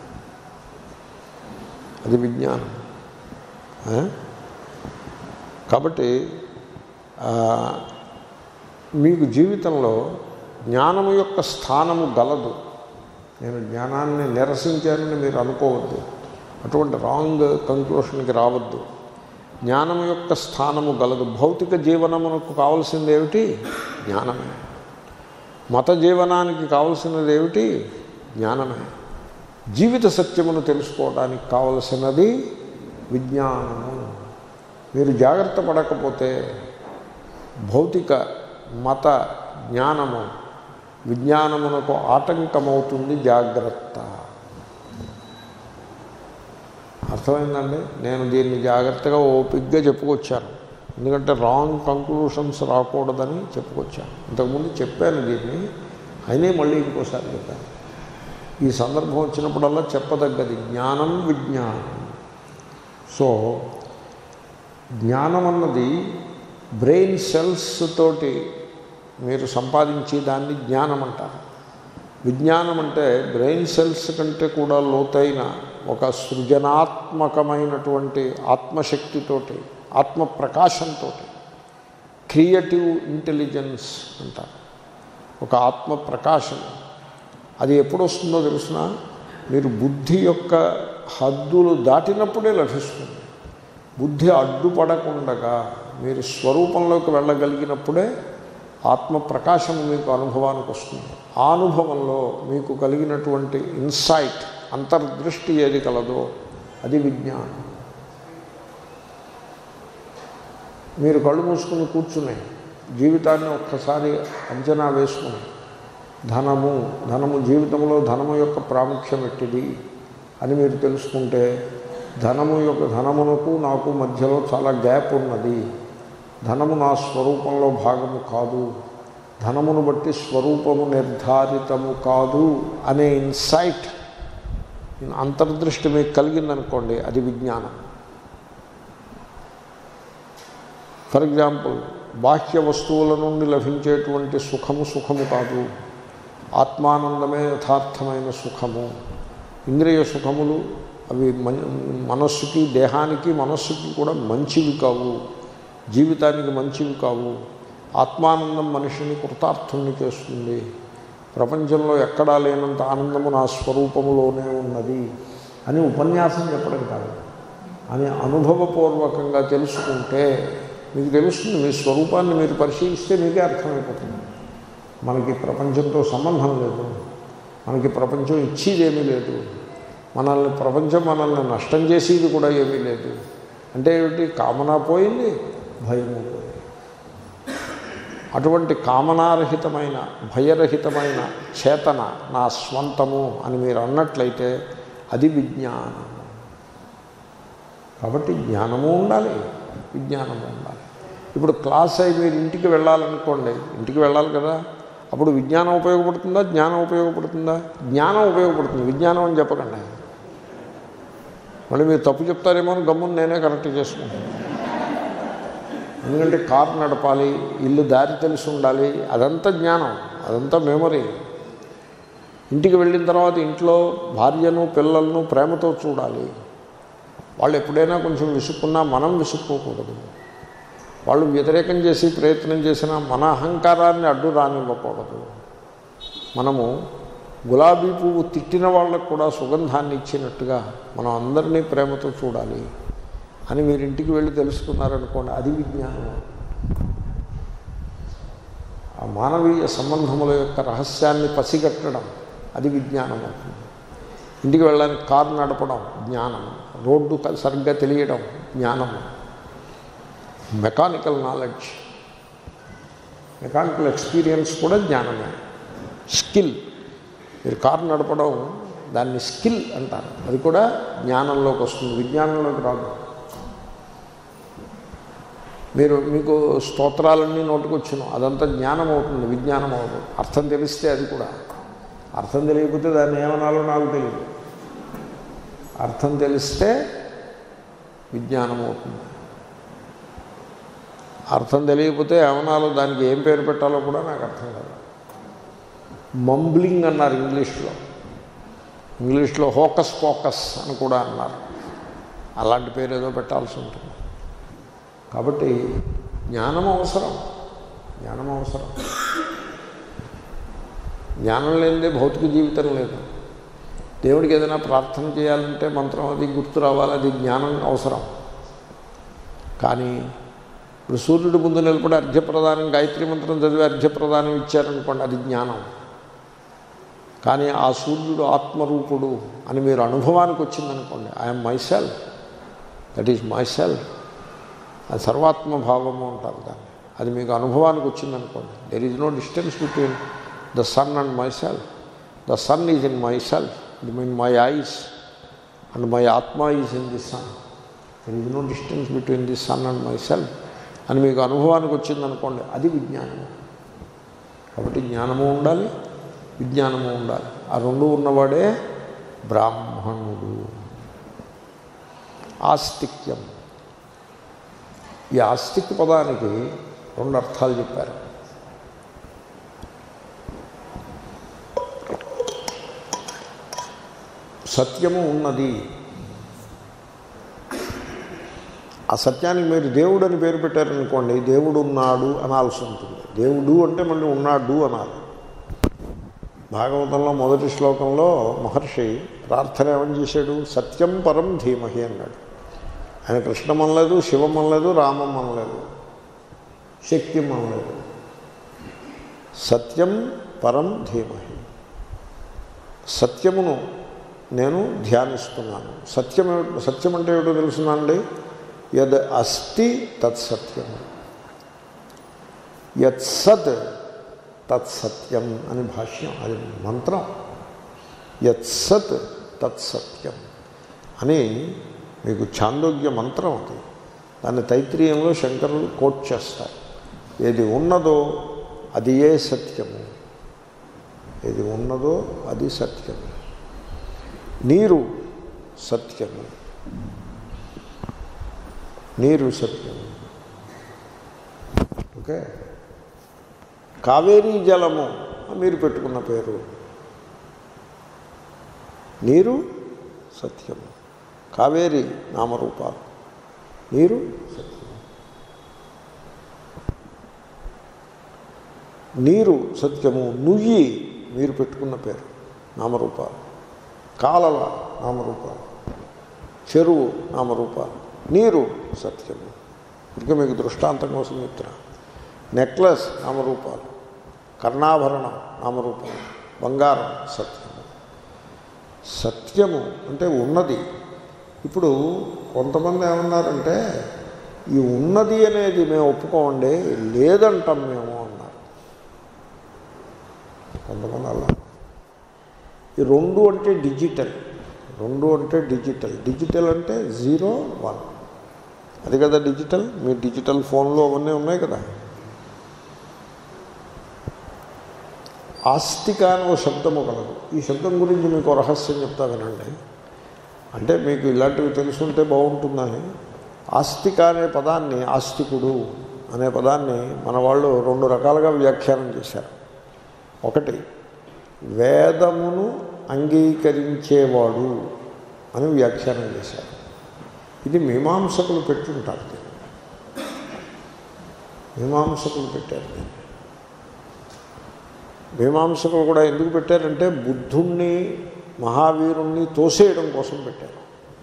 అది విజ్ఞానం ఆ? కాబట్టి ఆ, మీకు జీవితంలో జ్ఞానము యొక్క స్థానము గలదు నేను జ్ఞానాన్ని నిరసించానని మీరు అనుకోవద్దు అటువంటి రాంగ్ కంక్లూషన్కి రావద్దు జ్ఞానం యొక్క స్థానము గలదు భౌతిక జీవనమునకు కావలసింది ఏమిటి జ్ఞానమే మత జీవనానికి కావలసినది ఏమిటి జ్ఞానమే జీవిత సత్యమును తెలుసుకోవడానికి కావలసినది విజ్ఞానము మీరు జాగ్రత్త పడకపోతే భౌతిక మత జ్ఞానము విజ్ఞానమునకు ఆటంకమవుతుంది జాగ్రత్త అర్థమైందండి నేను దీన్ని జాగ్రత్తగా ఓపిగ్గా చెప్పుకొచ్చాను ఎందుకంటే రాంగ్ కంక్లూషన్స్ రాకూడదని చెప్పుకొచ్చాను ఇంతకుముందు చెప్పాను దీన్ని అయినే మళ్ళీ ఇంకోసారి చెప్పాను ఈ సందర్భం వచ్చినప్పుడల్లా చెప్పదగ్గది జ్ఞానం విజ్ఞానం సో జ్ఞానం అన్నది బ్రెయిన్ సెల్స్ తోటి మీరు సంపాదించి దాన్ని జ్ఞానం అంటారు విజ్ఞానం అంటే బ్రెయిన్ సెల్స్ కంటే కూడా లోతైన ఒక సృజనాత్మకమైనటువంటి ఆత్మశక్తితోటి ఆత్మ ప్రకాశంతో క్రియేటివ్ ఇంటెలిజెన్స్ అంటారు ఒక ఆత్మ ప్రకాశం అది ఎప్పుడు వస్తుందో తెలిసిన మీరు బుద్ధి యొక్క హద్దులు దాటినప్పుడే లభిస్తుంది బుద్ధి అడ్డుపడకుండగా మీరు స్వరూపంలోకి వెళ్ళగలిగినప్పుడే ఆత్మ ప్రకాశం మీకు అనుభవానికి వస్తుంది ఆ అనుభవంలో మీకు కలిగినటువంటి ఇన్సైట్ అంతర్దృష్టి ఏది కలదో అది విజ్ఞానం మీరు కళ్ళు మూసుకుని కూర్చుని జీవితాన్ని ఒక్కసారి అంచనా వేసుకుని ధనము ధనము జీవితంలో ధనము యొక్క ప్రాముఖ్యం ఎట్టిది అని మీరు తెలుసుకుంటే ధనము యొక్క ధనమునకు నాకు మధ్యలో చాలా గ్యాప్ ఉన్నది ధనము నా స్వరూపంలో భాగము కాదు ధనమును బట్టి స్వరూపము నిర్ధారితము కాదు అనే ఇన్సైట్ అంతర్దృష్టి మీకు కలిగిందనుకోండి అది విజ్ఞానం ఫర్ ఎగ్జాంపుల్ బాహ్య వస్తువుల నుండి లభించేటువంటి సుఖము సుఖము కాదు ఆత్మానందమే యథార్థమైన సుఖము ఇంద్రియ సుఖములు అవి మన- మనస్సుకి దేహానికి మనస్సుకి కూడా మంచివి కావు జీవితానికి మంచివి కావు ఆత్మానందం మనిషిని కృతార్థుని చేస్తుంది ప్రపంచంలో ఎక్కడా లేనంత ఆనందము నా స్వరూపములోనే ఉన్నది అని ఉపన్యాసం చెప్పడం కాదు అని అనుభవపూర్వకంగా తెలుసుకుంటే మీకు తెలుస్తుంది మీ స్వరూపాన్ని మీరు పరిశీలిస్తే మీకే అర్థమైపోతుంది మనకి ప్రపంచంతో సంబంధం లేదు మనకి ప్రపంచం ఇచ్చేదేమీ లేదు మనల్ని ప్రపంచం మనల్ని నష్టం చేసేది కూడా ఏమీ లేదు అంటే ఏమిటి కామన పోయింది భయము పోయింది అటువంటి కామనారహితమైన భయరహితమైన చేతన నా స్వంతము అని మీరు అన్నట్లయితే అది విజ్ఞానం కాబట్టి జ్ఞానము ఉండాలి విజ్ఞానము ఉండాలి ఇప్పుడు క్లాస్ అయి మీరు ఇంటికి వెళ్ళాలనుకోండి ఇంటికి వెళ్ళాలి కదా అప్పుడు విజ్ఞానం ఉపయోగపడుతుందా జ్ఞానం ఉపయోగపడుతుందా జ్ఞానం ఉపయోగపడుతుంది విజ్ఞానం అని చెప్పకండి మళ్ళీ మీరు తప్పు చెప్తారేమో అని గమ్మున నేనే కరెక్ట్ చేసుకుంటాను ఎందుకంటే కారు నడపాలి ఇల్లు దారి తెలిసి ఉండాలి అదంతా జ్ఞానం అదంతా మెమరీ ఇంటికి వెళ్ళిన తర్వాత ఇంట్లో భార్యను పిల్లలను ప్రేమతో చూడాలి వాళ్ళు ఎప్పుడైనా కొంచెం విసుక్కున్నా మనం విసుక్కోకూడదు వాళ్ళు వ్యతిరేకం చేసి ప్రయత్నం చేసినా మన అహంకారాన్ని అడ్డు రానివ్వకూడదు మనము గులాబీ పువ్వు తిట్టిన వాళ్ళకు కూడా సుగంధాన్ని ఇచ్చినట్టుగా మనం అందరినీ ప్రేమతో చూడాలి అని మీరు ఇంటికి వెళ్ళి తెలుసుకున్నారనుకోండి అది విజ్ఞానం ఆ మానవీయ సంబంధముల యొక్క రహస్యాన్ని పసిగట్టడం అది విజ్ఞానం అవుతుంది ఇంటికి వెళ్ళడానికి కారు నడపడం జ్ఞానం రోడ్డు క- సరిగ్గా తెలియడం జ్ఞానము మెకానికల్ నాలెడ్జ్ మెకానికల్ ఎక్స్పీరియన్స్ కూడా జ్ఞానమే స్కిల్ మీరు కారు నడపడం దాన్ని స్కిల్ అంటారు అది కూడా జ్ఞానంలోకి వస్తుంది విజ్ఞానంలోకి రాదు మీరు మీకు స్తోత్రాలన్నీ నోటుకొచ్చును అదంతా జ్ఞానం అవుతుంది విజ్ఞానం అవుతుంది అర్థం తెలిస్తే అది కూడా అర్థం తెలియకపోతే దాన్ని ఏమనాలో నాకు తెలియదు అర్థం తెలిస్తే విజ్ఞానం అవుతుంది అర్థం తెలియకపోతే ఏమనాలో దానికి ఏం పేరు పెట్టాలో కూడా నాకు అర్థం కాదు మంబ్లింగ్ అన్నారు ఇంగ్లీష్లో ఇంగ్లీష్లో హోకస్ పోకస్ అని కూడా అన్నారు అలాంటి పేరు ఏదో పెట్టాల్సి ఉంటుంది కాబట్టి జ్ఞానం అవసరం జ్ఞానం అవసరం జ్ఞానం లేనిదే భౌతిక జీవితం లేదు దేవుడికి ఏదైనా ప్రార్థన చేయాలంటే మంత్రం అది గుర్తు రావాలి అది జ్ఞానం అవసరం కానీ ఇప్పుడు సూర్యుడి ముందు నిలబడి అర్ఘ్యప్రదానం గాయత్రి మంత్రం చదివి అర్ఘ్యప్రదానం ఇచ్చారనుకోండి అది జ్ఞానం కానీ ఆ సూర్యుడు ఆత్మరూపుడు అని మీరు అనుభవానికి వచ్చిందనుకోండి I'm myself that is myself అది సర్వాత్మ భావము అంటారు దాన్ని అది మీకు అనుభవానికి వచ్చిందనుకోండి there is no distance between the sun and myself the sun is in myself in my eyes and my atma is in the sun there is no distance between the sun and myself అని మీకు అనుభవానికి వచ్చిందనుకోండి అది విజ్ఞానము కాబట్టి జ్ఞానము ఉండాలి విజ్ఞానము ఉండాలి ఆ రెండు ఉన్నవాడే బ్రాహ్మణుడు ఆస్తిక్యం ఈ ఆస్తిక్ పదానికి రెండు అర్థాలు చెప్పారు సత్యము ఉన్నది ఆ సత్యానికి మీరు దేవుడు అని పేరు పెట్టారనుకోండి దేవుడు ఉన్నాడు అనాల్సి ఉంటుంది దేవుడు అంటే మళ్ళీ ఉన్నాడు అనాలి భాగవతంలో మొదటి శ్లోకంలో మహర్షి ప్రార్థన ఏమని చేశాడు సత్యం పరం ధీమహి అన్నాడు ఆయన కృష్ణం అనలేదు శివం అనలేదు రామం అనలేదు శక్తి అనలేదు సత్యం పరం ధీమహి సత్యమును నేను ధ్యానిస్తున్నాను సత్యం ఏమిటి- సత్యం అంటే ఏమిటో తెలుసునండి యద్ అస్తి తత్సత్యం యత్సత్ తత్సత్యం అని భాష్యం అది మంత్రం యత్సత్ తత్సత్యం అని మీకు ఛాందోగ్య మంత్రం అది దాన్ని తైత్రీయంలో శంకరులు కోట్ చేస్తారు ఏది ఉన్నదో అది ఏ సత్యము ఏది ఉన్నదో అది సత్యము నీరు సత్యము నీరు సత్యము ఓకే కావేరీ జలము మీరు పెట్టుకున్న పేరు నీరు సత్యము కావేరి నామరూపాలు నీరు సత్యము నీరు సత్యము నుయ్యి మీరు పెట్టుకున్న పేరు నామరూపాలు కాలవ నామరూపాలు చెరువు నామరూపాలు నీరు సత్యము ఇంకా మీకు దృష్టాంతం కోసం చెప్తున్నా నెక్లెస్ నామరూపాలు కర్ణాభరణం నామరూపాలు బంగారం సత్యము సత్యము అంటే ఉన్నది ఇప్పుడు కొంతమంది ఏమన్నారంటే ఈ ఉన్నది అనేది మేము ఒప్పుకోండి లేదంటాం మేము అన్నారు కొంతమంది అలా ఈ రెండు అంటే డిజిటల్ రెండు అంటే డిజిటల్ డిజిటల్ అంటే జీరో వన్ అది కదా డిజిటల్ మీ డిజిటల్ ఫోన్లో అవన్నీ ఉన్నాయి కదా ఆస్తిక అని ఒక శబ్దము కలదు ఈ శబ్దం గురించి మీకు ఒక రహస్యం చెప్తా వినండి అంటే మీకు ఇలాంటివి తెలుసుంటే బాగుంటుందని ఆస్తిక అనే పదాన్ని ఆస్తికుడు అనే పదాన్ని మన వాళ్ళు రెండు రకాలుగా వ్యాఖ్యానం చేశారు ఒకటి వేదమును అంగీకరించేవాడు అని వ్యాఖ్యానం చేశారు ఇది మీమాంసకులు పెట్టుంటారు దీన్ని. మీమాంసకులు పెట్టారు దీన్ని మీమాంసకులు కూడా ఎందుకు పెట్టారంటే బుద్ధుణ్ణి మహావీరుణ్ణి తోసేయడం కోసం పెట్టారు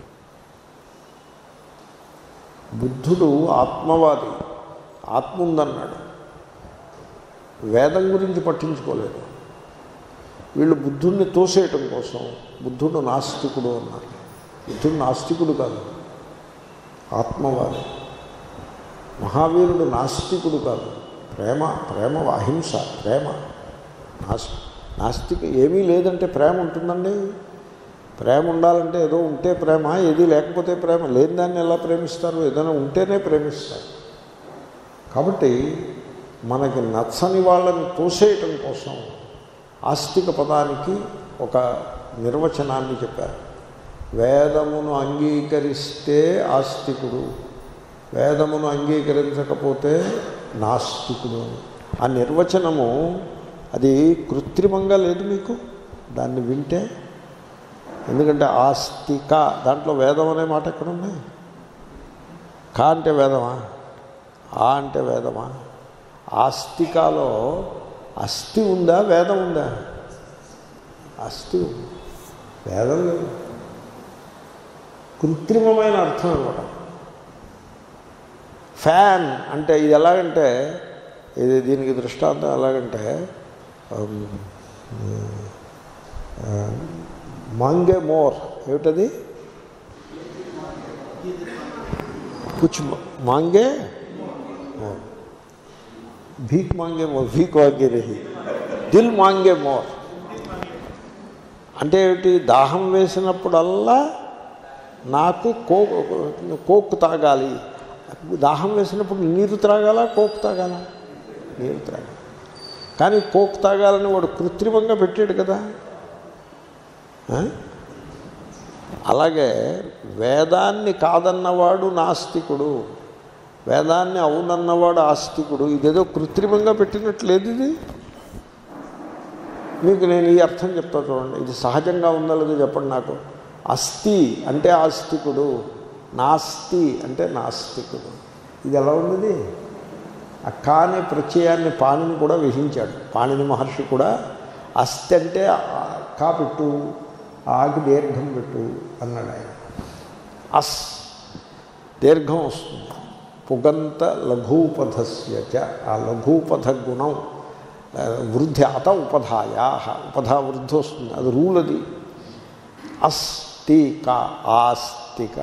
బుద్ధుడు ఆత్మవాది ఆత్మ ఉందన్నాడు వేదం గురించి పట్టించుకోలేదు వీళ్ళు బుద్ధుణ్ణి తోసేయటం కోసం బుద్ధుడు నాస్తికుడు అన్నారు బుద్ధుడు నాస్తికుడు కాదు ఆత్మవాది మహావీరుడు నాస్తికుడు కాదు ప్రేమ ప్రేమ అహింస ప్రేమ నాస్ నాస్తిక ఏమీ లేదంటే ప్రేమ ఉంటుందండి ప్రేమ ఉండాలంటే ఏదో ఉంటే ప్రేమ ఏది లేకపోతే ప్రేమ లేని దాన్ని ఎలా ప్రేమిస్తారు ఏదైనా ఉంటేనే ప్రేమిస్తారు కాబట్టి మనకి నచ్చని వాళ్ళని తోసేయటం కోసం ఆస్తిక పదానికి ఒక నిర్వచనాన్ని చెప్పారు వేదమును అంగీకరిస్తే ఆస్తికుడు వేదమును అంగీకరించకపోతే నాస్తికుడు అని. ఆ నిర్వచనము అది కృత్రిమంగా లేదు మీకు దాన్ని వింటే ఎందుకంటే ఆస్తిక దాంట్లో వేదం అనే మాట ఎక్కడుంది కా అంటే వేదమా ఆ అంటే వేదమా ఆస్తికాలో అస్థి ఉందా వేదం ఉందా అస్థి ఉంది వేదం లేదు కృత్రిమమైన అర్థం అనమాట ఫ్యాన్ అంటే ఇది ఎలాగంటే ఇది దీనికి దృష్టాంతం ఎలాగంటే ఉమ్, ఆ, మాంగే మోర్ ఏమిటది కుచ్ మాంగే మోర్ భీక్ మాంగే మోర్ భీక్ వాగే రహి దిల్ మాంగే మోర్ అంటే ఏమిటి దాహం వేసినప్పుడల్లా నాకు కోక్ కోక్ తాగాలి దాహం వేసినప్పుడు నీరు త్రాగాల కోక్ తాగాల నీరు త్రాగాలి కానీ కోక్ తాగాలని వాడు కృత్రిమంగా పెట్టాడు కదా ఆ? అలాగే వేదాన్ని కాదన్నవాడు నాస్తికుడు వేదాన్ని అవునన్నవాడు ఆస్తికుడు ఇదేదో కృత్రిమంగా పెట్టినట్లేదు ఇది మీకు నేను ఈ అర్థం చెప్తా చూడండి ఇది సహజంగా ఉందా లేదో చెప్పండి నాకు అస్థి అంటే ఆస్తికుడు నాస్తి అంటే నాస్తికుడు ఇది ఎలా ఉన్నది ఆ కాని ప్రత్యయాన్ని పాణిని కూడా విహించాడు పాణిని మహర్షి కూడా అస్థి అంటే ఆ కా పెట్టు ఆకి దీర్ఘం పెట్టు అన్నాడు ఆయన అస్ దీర్ఘం వస్తుంది పుగంత లఘూపథస్య చ ఆ లఘూపథ గుణం ఆ, వృద్ధి అత ఉపధాయా ఉపధా వృద్ధి వస్తుంది అది రూల్ అది అస్తిక ఆస్తిక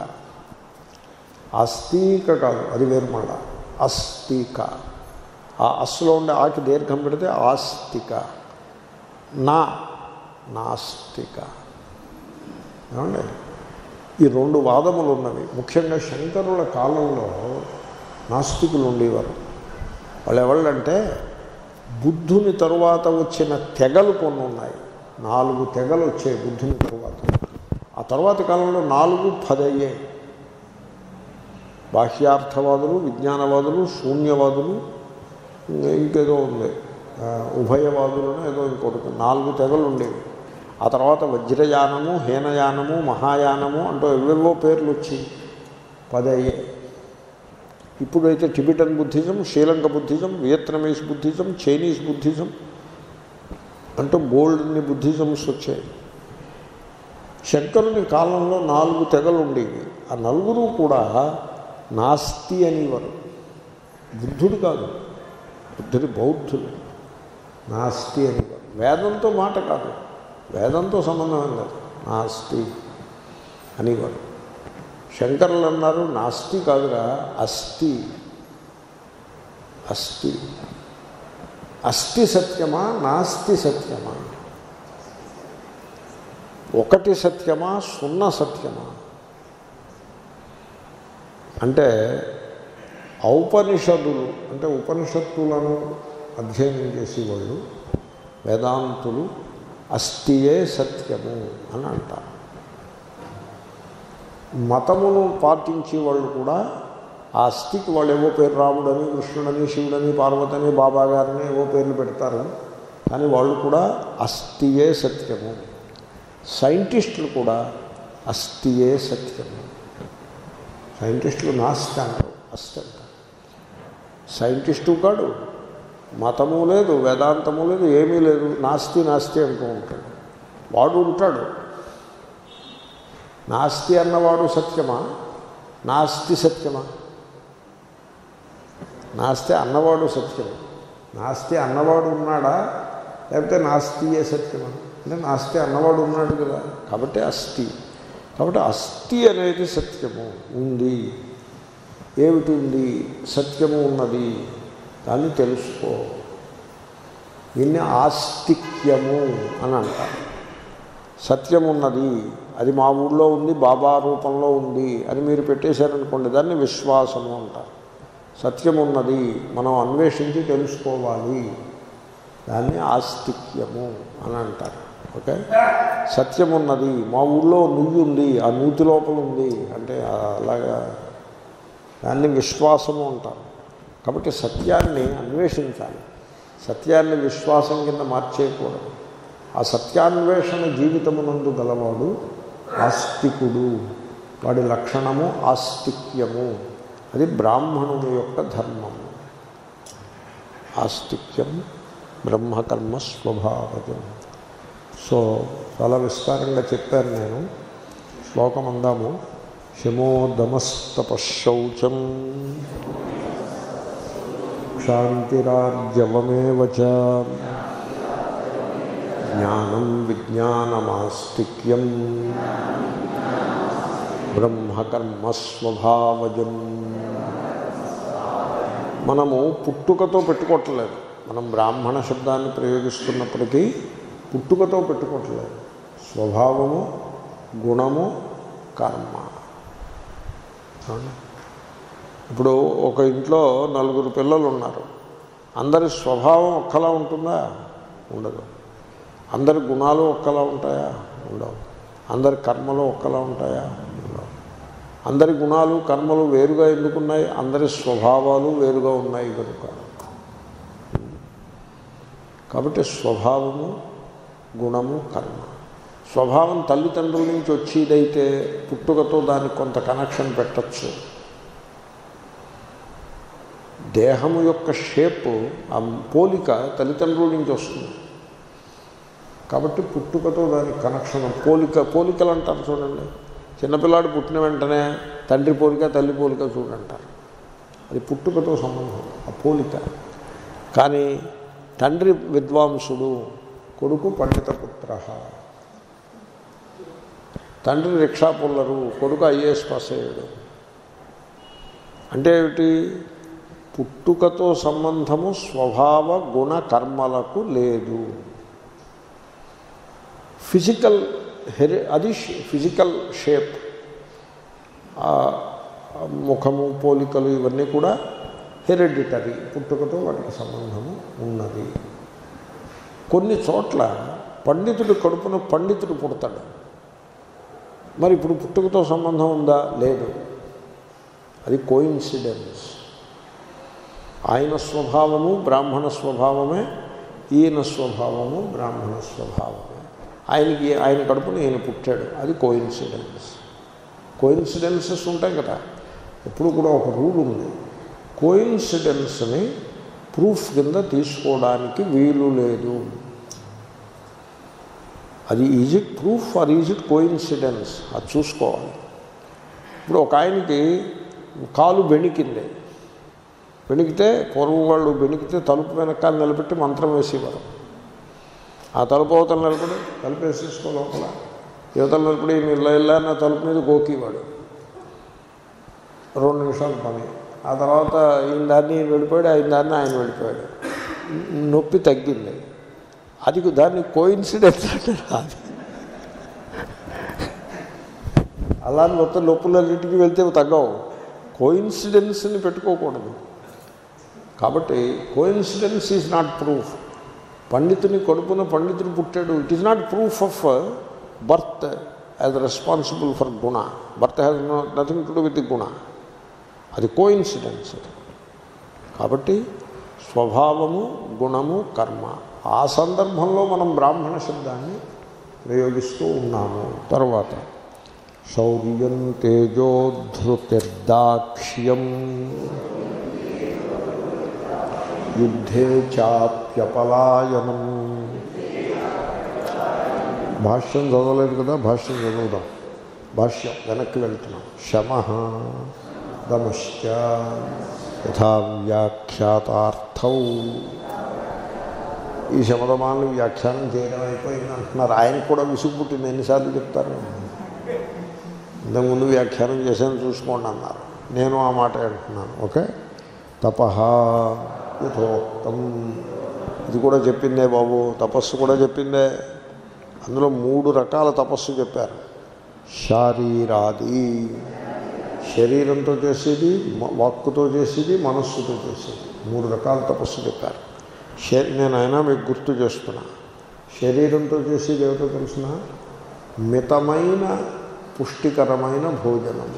ఆస్తిక కాదు అది వేరు మళ్ళా అస్తిక ఆ అస్సులో ఉండే ఆకి దీర్ఘం పెడితే ఆస్తిక నా నాస్తిక ఏమండి ఈ రెండు వాదములు ఉన్నవి ముఖ్యంగా శంకరుల కాలంలో నాస్తికులు ఉండేవారు వాళ్ళు ఎవళ్ళంటే బుద్ధుని తరువాత వచ్చిన తెగలు కొన్ని ఉన్నాయి నాలుగు తెగలు వచ్చాయి బుద్ధుని తరువాత ఆ తర్వాత కాలంలో నాలుగు పదయ్యాయి బాహ్యార్థవాదులు విజ్ఞానవాదులు శూన్యవాదులు ఇంకేదో ఉంది ఆ, ఉభయవాదులను ఏదో ఇంకోటి ఉంది. నాలుగు తెగలు ఉండేవి ఆ తర్వాత వజ్రయానము హీనయానము మహాయానము అంటూ ఎవేవో పేర్లు వచ్చి పదయ్యాయి ఇప్పుడైతే Tibetan Buddhism Sri Lanka Buddhism Vietnamese Buddhism Chinese Buddhism అంటూ బోల్డ్ని బుద్ధిజమ్స్ వచ్చాయి శంకరుని కాలంలో నాలుగు తెగలు ఉండేవి ఆ నలుగురు కూడా నాస్తి అనేవారు బుద్ధుడు కాదు బుద్ధుడి బౌద్ధులు నాస్తి అనేవారు వేదంతో మాట కాదు వేదంతో సంబంధం కాదు నాస్తి అనేవారు శంకరులు అన్నారు నాస్తి కాదురా అస్థి అస్థి అస్థి సత్యమా నాస్తి సత్యమా ఒకటి సత్యమా సున్న సత్యమా అంటే ఔపనిషదులు అంటే ఉపనిషత్తులను అధ్యయనం చేసేవాళ్ళు వేదాంతులు అస్థియే సత్యము అని అంటారు మతమును పాటించే వాళ్ళు కూడా ఆ అస్థికి వాళ్ళు ఏవో పేరు రాముడని కృష్ణుడని శివుడని పార్వతని బాబా గారిని ఏవో పేర్లు పెడతారు కానీ వాళ్ళు కూడా అస్థియే సత్యము సైంటిస్టులు కూడా అస్థియే సత్యము సైంటిస్టులు నాస్తి అంటారు అస్థి అంటారు సైంటిస్టు కాడు మతము లేదు వేదాంతము లేదు ఏమీ లేదు నాస్తి నాస్తి అంటూ ఉంటాడు వాడు ఉంటాడు నాస్తి అన్నవాడు సత్యమా నాస్తి సత్యమా నాస్తి అన్నవాడు సత్యం నాస్తి అన్నవాడు ఉన్నాడా లేకపోతే నాస్తియే సత్యమా అంటే నాస్తి అన్నవాడు ఉన్నాడు కదా కాబట్టి అస్థి కాబట్టి అస్థి అనేది సత్యము ఉంది ఏమిటి ఉంది సత్యము ఉన్నది దాన్ని తెలుసుకో దీన్ని ఆస్తిక్యము అని అంటారు సత్యం ఉన్నది అది మా ఊళ్ళో ఉంది బాబా రూపంలో ఉంది అని మీరు పెట్టేశారనుకోండి దాన్ని విశ్వాసము అంటారు సత్యం ఉన్నది మనం అన్వేషించి తెలుసుకోవాలి దాన్ని ఆస్తిక్యము అని అంటారు ఓకే సత్యం ఉన్నది మా ఊళ్ళో నుయ్యి ఉంది ఆ నూతి లోపల ఉంది అంటే అలాగా దాన్ని విశ్వాసము అంటారు కాబట్టి సత్యాన్ని అన్వేషించాలి సత్యాన్ని విశ్వాసం కింద మార్చేయకూడదు ఆ సత్యాన్వేషణ జీవితమునందు గలవాడు ఆస్తికుడు వాడి లక్షణము ఆస్తిక్యము అది బ్రాహ్మణుని యొక్క ధర్మము ఆస్తిక్యం బ్రహ్మకర్మ స్వభావజం సో చాలా విస్తారంగా చెప్పాను నేను శ్లోకం అందాము శమోదమస్తపశౌచం క్షాంతిరార్జవమేవ చ జ్ఞానం విజ్ఞానమాస్తిక్యం బ్రహ్మకర్మస్వభావజం మనము పుట్టుకతో పెట్టుకోవట్లేదు మనం బ్రాహ్మణ శబ్దాన్ని ప్రయోగిస్తున్నప్పటికీ పుట్టుకతో పెట్టుకోవట్లేదు స్వభావము గుణము కర్మ అవునా? ఇప్పుడు ఒక ఇంట్లో నలుగురు పిల్లలు ఉన్నారు అందరి స్వభావం ఒక్కలా ఉంటుందా ఉండదు అందరి గుణాలు ఒక్కలా ఉంటాయా ఉండవు అందరి కర్మలు ఒక్కలా ఉంటాయా ఉండవు అందరి గుణాలు కర్మలు వేరుగా ఎందుకున్నాయి అందరి స్వభావాలు వేరుగా ఉన్నాయి కనుక కాబట్టి స్వభావము గుణము కర్మ స్వభావం తల్లిదండ్రుల నుంచి వచ్చేదైతే పుట్టుకతో దానికి కొంత కనెక్షన్ పెట్టచ్చు దేహము యొక్క షేప్ ఆ పోలిక తల్లిదండ్రుల నుంచి వస్తుంది కాబట్టి పుట్టుకతో దానికి కనెక్షన్ పోలిక పోలికలు అంటారు చూడండి చిన్నపిల్లాడు పుట్టిన వెంటనే తండ్రి పోలిక తల్లి పోలిక చూడంటారు అది పుట్టుకతో సంబంధం ఆ పోలిక కానీ తండ్రి విద్వాంసుడు కొడుకు పండిత పుత్ర తండ్రి రిక్షా పుల్లరు కొడుకు ఐఏఎస్ పాస్ అయ్యాడు అంటే ఏమిటి పుట్టుకతో సంబంధము స్వభావ గుణ కర్మలకు లేదు ఫిజికల్ హెరి అది ఫిజికల్ షేప్ ముఖము పోలికలు ఇవన్నీ కూడా హెరిడిటరీ పుట్టుకతో వాటికి సంబంధము ఉన్నది కొన్ని చోట్ల పండితుడి కడుపున పండితుడు పుడతాడు మరి ఇప్పుడు పుట్టుకతో సంబంధం ఉందా లేదు అది కోయిన్సిడెన్స్ ఆయన స్వభావము బ్రాహ్మణ స్వభావమే ఈయన స్వభావము బ్రాహ్మణ స్వభావమే ఆయనకి ఆయన కడుపున ఈయన పుట్టాడు అది కోయిన్సిడెన్స్ కోయిన్సిడెన్సెస్ ఉంటాయి కదా ఎప్పుడు కూడా ఒక రూల్ ఉంది కోయిన్సిడెన్స్ని ప్రూఫ్ కింద తీసుకోవడానికి వీలు లేదు అది is it proof or is it coincidence అది చూసుకోవాలి ఇప్పుడు ఒక ఆయనకి కాలు బెణికింది బెణికితే పూర్వం వాళ్ళు బెణికితే తలుపు వెనకాల నిలబెట్టి మంత్రం వేసేవారు ఆ తలుపు అవతల నిలబడి తలుపు వేసేసుకో లోపల యువతల నిలబడి ఈయన ఇళ్ళ ఇళ్ళన్న తలుపు మీద గోకివాడు రెండు నిమిషాలు పని ఆ తర్వాత ఈయన దాన్ని ఈయన వెళ్ళిపోయాడు ఆయన దాన్ని ఆయన వెళ్ళిపోయాడు నొప్పి తగ్గింది అది దాన్ని కోయిన్సిడెన్స్ అంటే రాదు అలా మొత్తం నొప్పులన్నింటికి వెళ్తే తగ్గవు కోయిన్సిడెన్స్ని పెట్టుకోకూడదు కాబట్టి కోయిన్సిడెన్స్ ఈజ్ నాట్ ప్రూఫ్ పండితుని కడుపున పండితుడు పుట్టాడు it is not proof of birth as responsible for guna birth has no nothing to do with guna అది కోయిన్సిడెన్స్ కాబట్టి స్వభావము గుణము కర్మ ఆ సందర్భంలో మనం బ్రాహ్మణ శబ్దాన్ని ప్రయోగిస్తూ ఉన్నాము తర్వాత శౌర్యం తేజోధృతిర్దాక్ష్యం యుద్ధే చాప్యపలాయనం భాష్యం చదవలేదు కదా భాష్యం చదువుదాం భాష్యం వెనక్కి వెళ్తున్నాం శమ దమశ్చ యథా వ్యాఖ్యాతార్థౌ ఈ శమదమాలను వ్యాఖ్యానం చేయడం అయిపోయింది అంటున్నారు ఆయనకు కూడా విసుగు పుట్టింది ఎన్నిసార్లు చెప్తారు ఇంతకుముందు వ్యాఖ్యానం చేశాను చూసుకోండి అన్నారు నేను ఆ మాట అంటున్నాను ఓకే తపహ యథోక్తం ఇది కూడా చెప్పిందే బాబు తపస్సు కూడా చెప్పిందే అందులో మూడు రకాల తపస్సు చెప్పారు శారీరాది శరీరంతో చేసేది మ- వాక్కుతో చేసేది మనస్సుతో చేసేది మూడు రకాల తపస్సు చెప్పారు శరీ నేను అయినా మీకు గుర్తు చేస్తున్నా శరీరంతో చేసేది ఏమిటో తెలిసిన మితమైన పుష్టికరమైన భోజనము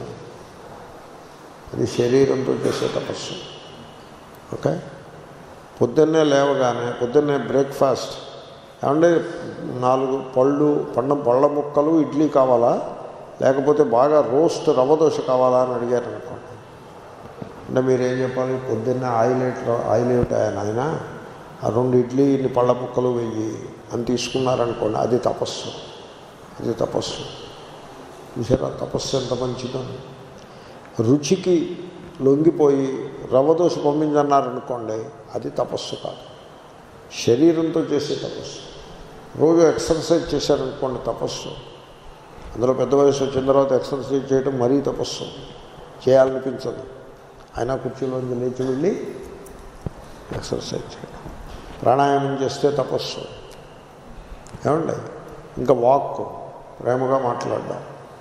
అది శరీరంతో చేసే తపస్సు ఓకే పొద్దున్నే లేవగానే పొద్దున్నే బ్రేక్ఫాస్ట్ ఏమంటే నాలుగు పళ్ళు పండ పళ్ళ ముక్కలు ఇడ్లీ కావాలా లేకపోతే బాగా రోస్ట్ రవ్వ దోశ కావాలా అని అడిగారు అనుకోండి అంటే మీరేం చెప్పాలి పొద్దున్నే ఆయిల్ ఏట్లో ఆయిల్ ఏమిటి ఆయన ఆయన ఆ రెండు ఇడ్లీ ఇన్ని పళ్ళ ముక్కలు వెయ్యి అని తీసుకున్నారనుకోండి అది తపస్సు అది తపస్సు చూసారా తపస్సు ఎంత మంచిదో రుచికి లొంగిపోయి రవ్వ దోశ పంపించన్నారనుకోండి అది తపస్సు కాదు శరీరంతో చేసే తపస్సు రోజు ఎక్సర్సైజ్ చేశారనుకోండి తపస్సు అందులో పెద్ద వయసు వచ్చిన తర్వాత ఎక్సర్సైజ్ చేయడం మరీ తపస్సు చేయాలనిపించదు అయినా కుర్చీలోంచి లేచి వెళ్ళి ఎక్సర్సైజ్ చేయడం ప్రాణాయామం చేస్తే తపస్సు ఏమండి ఇంకా వాక్ ప్రేమగా మాట్లాడడం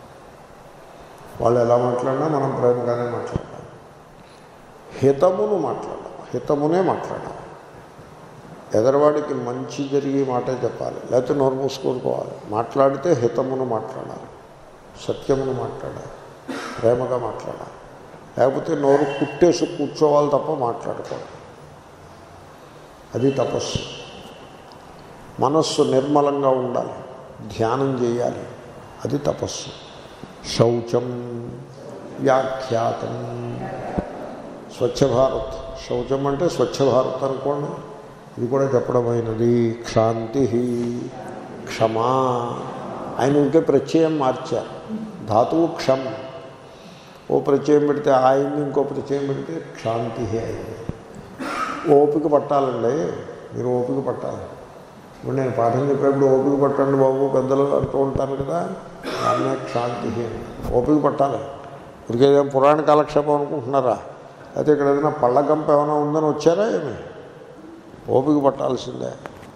వాళ్ళు ఎలా మాట్లాడినా మనం ప్రేమగానే మాట్లాడాలి హితమును మాట్లాడాలి హితమునే మాట్లాడాలి ఎదరవాడికి మంచి జరిగే మాటే చెప్పాలి లేకపోతే నోరు మూసుకోనుకోవాలి మాట్లాడితే హితమును మాట్లాడాలి సత్యమును మాట్లాడాలి ప్రేమగా మాట్లాడాలి లేకపోతే నోరు కుట్టేసి కూర్చోవాలి తప్ప మాట్లాడకూడదు అది తపస్సు మనస్సు నిర్మలంగా ఉండాలి ధ్యానం చేయాలి అది తపస్సు శౌచం వ్యాఖ్యాతం స్వచ్ఛ భారత్ శౌచం అంటే స్వచ్ఛ భారత్ అనుకోండి ఇది కూడా చెప్పడమైనది క్షాంతి క్షమా ఆయన ఇంకే ప్రత్యయం మార్చారు ధాతువు క్షమ్ ఓ ప్రత్యయం పెడితే ఆయన్ని ఇంకో ప్రత్యయం పెడితే క్షాంతి అయింది ఓపిక పట్టాలండి మీరు ఓపిక పట్టాలి ఇప్పుడు నేను పాఠం చెప్పేప్పుడు ఓపిక పట్టండి బాబు పెద్దలు అంటూ ఉంటాను కదా దాన్నే క్షాంతి అని. ఓపిక పట్టాలి ఇప్పటికేదేం పురాణ కాలక్షేపం అనుకుంటున్నారా అయితే ఇక్కడ ఏదైనా పళ్ళగంప ఏమైనా ఉందని వచ్చారా ఏమి ఓపిక పట్టాల్సిందే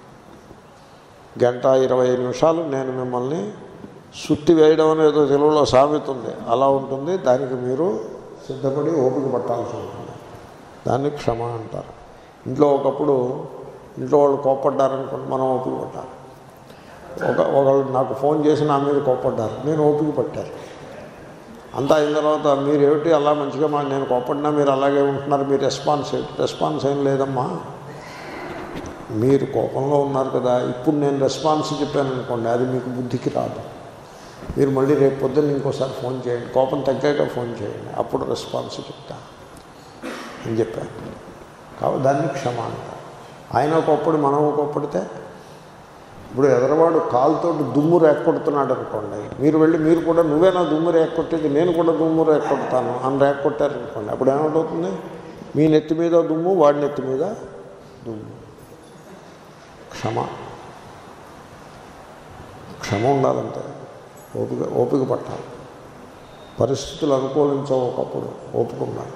గంట ఇరవై నిమిషాలు నేను మిమ్మల్ని సుత్తి వేయడం అనేది తెలుగులో సామెత ఉంది అలా ఉంటుంది దానికి మీరు సిద్ధపడి ఓపిక పట్టాల్సి ఉంటుంది దాన్ని క్షమ అంటారు ఇంట్లో ఒకప్పుడు ఇంట్లో వాళ్ళు కోప్పడ్డారనుకోండి మనం ఓపిక పట్టాలి ఒక ఒకళ్ళు నాకు ఫోన్ చేసి నా మీద కోప్పడ్డారు నేను ఓపిక పట్టాను అంతా అయిన తర్వాత మీరు ఏమిటి అలా మంచిగా మా నేను కోపడినా మీరు అలాగే ఉంటున్నారు మీ రెస్పాన్స్ ఏంటి రెస్పాన్స్ ఏం లేదమ్మా మీరు కోపంలో ఉన్నారు కదా ఇప్పుడు నేను రెస్పాన్స్ చెప్పాను అనుకోండి అది మీకు బుద్ధికి రాదు మీరు మళ్ళీ రేపు పొద్దున్న ఇంకోసారి ఫోన్ చేయండి కోపం తగ్గాక ఫోన్ చేయండి అప్పుడు రెస్పాన్స్ చెప్తా అని చెప్పాను కాబట్టి దాన్ని క్షమ అంటారు ఆయన ఒకప్పుడు మనం ఒకప్పుడితే ఇప్పుడు ఎదరవాడు కాలుతో దుమ్ము రేక్కొడుతున్నాడు అనుకోండి మీరు వెళ్ళి మీరు కూడా నువ్వే నా దుమ్ము రేక్కొట్టేది నేను కూడా దుమ్ము రేక్కొడతాను అని రేక్కొట్టారు అనుకోండి అప్పుడు ఏమిటవుతుంది మీ నెత్తి మీద దుమ్ము వాడి నెత్తి మీద దుమ్ము క్షమ క్షమ ఉండాలంటే ఓపిక ఓపిక పట్టాలి పరిస్థితులు అనుకూలించవు ఒకప్పుడు ఓపిక ఉండాలి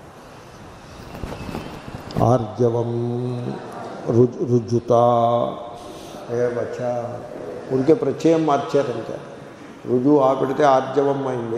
ఆర్జవం రుజు రుజుత ఏ బచ్చా ఉడికే ప్రత్యయం మార్చారంతే రుజువు ఆ పెడితే ఆర్జవం అయింది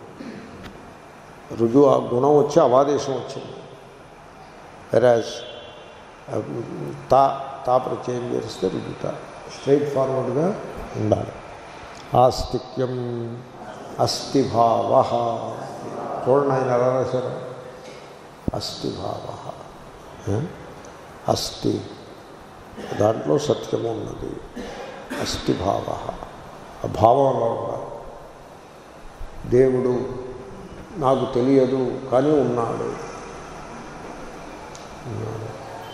రుజువు ఆ గుణం వచ్చి అవాదేశం వచ్చింది వెరాజ్ తా తా ప్రత్యయం చేస్తే రుజుత స్ట్రైట్ ఫార్వర్డ్గా ఉండాలి ఆస్తిక్యం అస్థిభావ చూడండి ఆయన ఎలా రాశారు అస్థిభావ అస్థి దాంట్లో సత్యము ఉన్నది అస్థి భావ ఆ భావంలో ఉండాలి దేవుడు నాకు తెలియదు కానీ ఉన్నాడు ఉన్నాడు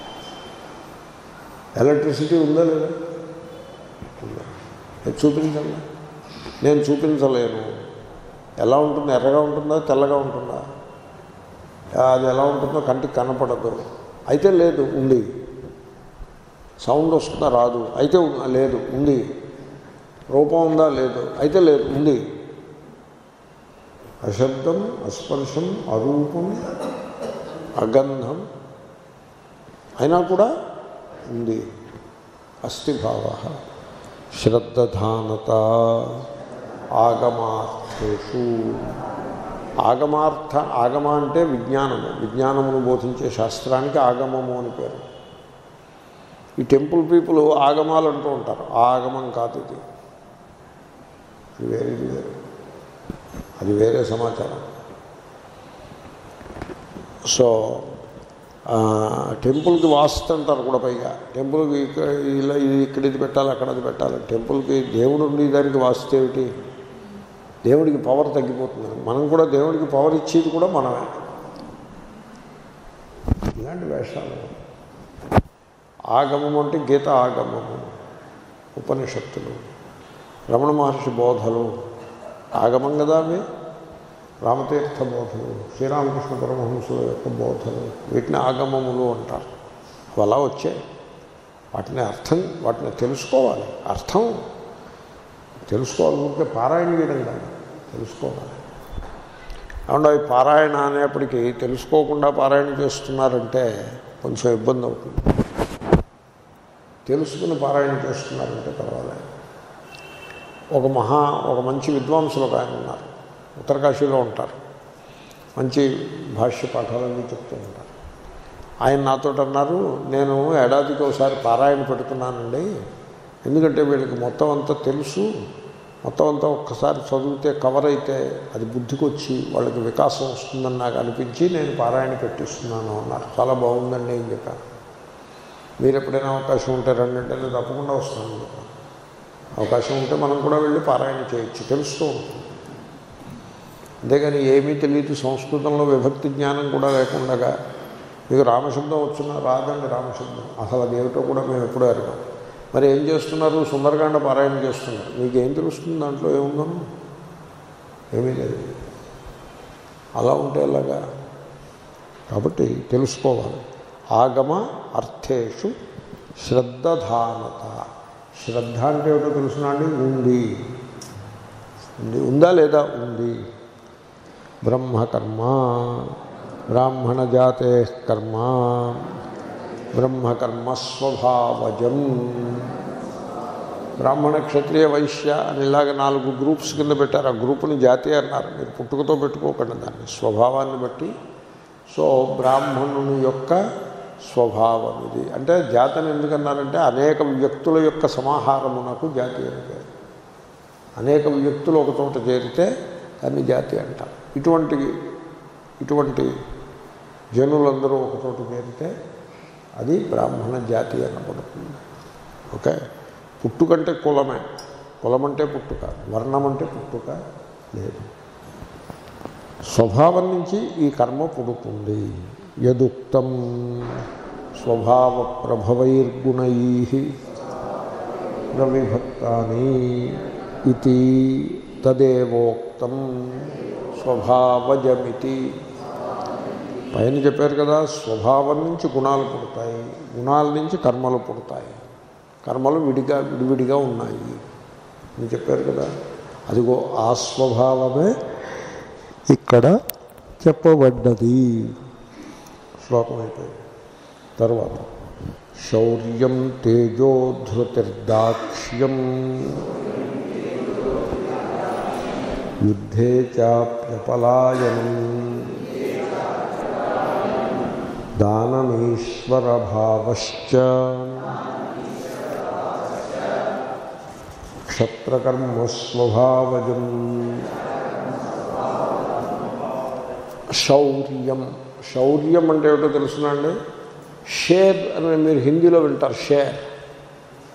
ఎలక్ట్రిసిటీ ఉందా లేదా ఉందా అది చూపించండి నేను చూపించలేను ఎలా ఉంటుంది ఎర్రగా ఉంటుందా తెల్లగా ఉంటుందా అది ఎలా ఉంటుందో కంటికి కనపడదు అయితే లేదు ఉంది సౌండ్ వస్తుందా రాదు అయితే ఉ- లేదు ఉంది రూపం ఉందా లేదు అయితే లేదు ఉంది అశబ్దం అస్పర్శం అరూపం అగంధం అయినా కూడా ఉంది అస్థిభావ శ్రద్ధధానత ఆగమార్థేషు ఆగమార్థ ఆగమ అంటే విజ్ఞానము విజ్ఞానమును బోధించే శాస్త్రానికి ఆగమము అని పేరు ఈ టెంపుల్ పీపుల్ ఆగమాలు అంటూ ఉంటారు ఆ ఆగమం కాదు ఇది ఇది వేరే ఇది వేరే అది వేరే సమాచారం సో ఆ, టెంపుల్కి వాస్తు అంటారు కూడా పైగా టెంపుల్కి ఇక్కడ ఇలా ఇది ఇక్కడ ఇది పెట్టాలి అక్కడ అది పెట్టాలి టెంపుల్కి దేవుడు ఉండి దానికి వాస్తు ఏమిటి దేవుడికి పవర్ తగ్గిపోతుంది మనం కూడా దేవుడికి పవర్ ఇచ్చేది కూడా మనమే ఇలాంటి వేషాలు ఆగమం అంటే గీత ఆగమము ఉపనిషత్తులు రమణ మహర్షి బోధలు ఆగమం కదా అవి రామతీర్థ బోధలు శ్రీరామకృష్ణ పరమహంసుల యొక్క బోధలు వీటిని ఆగమములు అంటారు అవి అలా వచ్చాయి వాటిని అర్థం వాటిని తెలుసుకోవాలి అర్థం తెలుసుకోవాలి ఊరికే పారాయణ చేయడం కాదు తెలుసుకోవాలి అవును అవి పారాయణ అనేప్పటికీ తెలుసుకోకుండా పారాయణ చేస్తున్నారంటే కొంచెం ఇబ్బంది అవుతుంది తెలుసుకుని పారాయణ చేస్తున్నారంటే పర్వాలేదు ఒక మహా ఒక మంచి విద్వాంసులు ఒక ఆయన ఉన్నారు ఉత్తరకాశీలో ఉంటారు మంచి భాష్య పాఠాలన్నీ చెప్తూ ఉంటారు ఆయన నాతో అన్నారు నేను ఏడాదికి ఒకసారి పారాయణ పెడుతున్నానండి ఎందుకంటే వీళ్ళకి మొత్తం అంతా తెలుసు మొత్తం అంతా ఒక్కసారి చదివితే కవర్ అయితే అది బుద్ధికి వచ్చి వాళ్ళకి వికాసం వస్తుందని నాకు అనిపించి నేను పారాయణ పెట్టిస్తున్నాను అన్నారు చాలా బాగుందండి అని చెప్పాను మీరు ఎప్పుడైనా అవకాశం ఉంటే రండి అంటే నేను తప్పకుండా వస్తాను అని చెప్పాను అవకాశం ఉంటే మనం కూడా వెళ్ళి పారాయణ చేయొచ్చు తెలుస్తూ ఉంటుంది అంతేగాని ఏమీ తెలియదు సంస్కృతంలో విభక్తి జ్ఞానం కూడా లేకుండా మీకు రామశబ్దం వచ్చినా రాదండి రామశబ్దం అసలు అది ఏమిటో కూడా మేము ఎప్పుడూ అడగాం మరి ఏం చేస్తున్నారు సుందరకాండ పారాయణ చేస్తున్నారు మీకు ఏం తెలుస్తుంది దాంట్లో ఏముందను ఏమీ లేదు అలా ఉంటే ఎలాగా కాబట్టి తెలుసుకోవాలి ఆగమ అర్థేషు శ్రద్ధధానత శ్రద్ధ అంటే ఏమిటో తెలుసునండి ఉంది ఉంది ఉందా లేదా ఉంది బ్రహ్మకర్మ బ్రాహ్మణ జాతే కర్మ బ్రహ్మకర్మ స్వభావజం బ్రాహ్మణ క్షత్రియ వైశ్య అని ఇలాగ నాలుగు గ్రూప్స్ కింద పెట్టారు ఆ గ్రూపుని జాతి అన్నారు మీరు పుట్టుకతో పెట్టుకోకండి దాన్ని స్వభావాన్ని బట్టి సో బ్రాహ్మణుని యొక్క స్వభావం ఇది అంటే జాతని ఎందుకన్నారంటే అనేక వ్యక్తుల యొక్క సమాహారమునకు జాతి అని పేరు అనేక వ్యక్తులు ఒక చోట చేరితే దాన్ని జాతి అంటారు ఇటువంటి ఇటువంటి జనులందరూ ఒక చోట చేరితే అది బ్రాహ్మణ జాతి అనబడుతుంది ఓకే పుట్టుకంటే కులమే కులం అంటే పుట్టుక వర్ణం అంటే పుట్టుక లేదు స్వభావం నుంచి ఈ కర్మ పుడుతుంది యదుక్తం స్వభావ ప్రభవైర్గుణై ప్రవిభక్తాని ఇది తదేవోక్తం స్వభావజమితి పైన చెప్పారు కదా స్వభావం నుంచి గుణాలు పుడతాయి గుణాల నుంచి కర్మలు పుడతాయి కర్మలు విడిగా విడివిడిగా ఉన్నాయి అని చెప్పారు కదా అదిగో ఆ స్వభావమే ఇక్కడ చెప్పబడ్డది శ్లోకం అయిపోయింది తర్వాత శౌర్యం తేజోధృతిర్దాక్ష్యం యుద్ధే చాప్యపలాయనం దానమీశ్వరభావశ్చ క్షత్రకర్మస్వభావజం శౌర్యం శౌర్యం అంటే ఏమిటో తెలుసునండి షేర్ అని మీరు హిందీలో వింటారు షేర్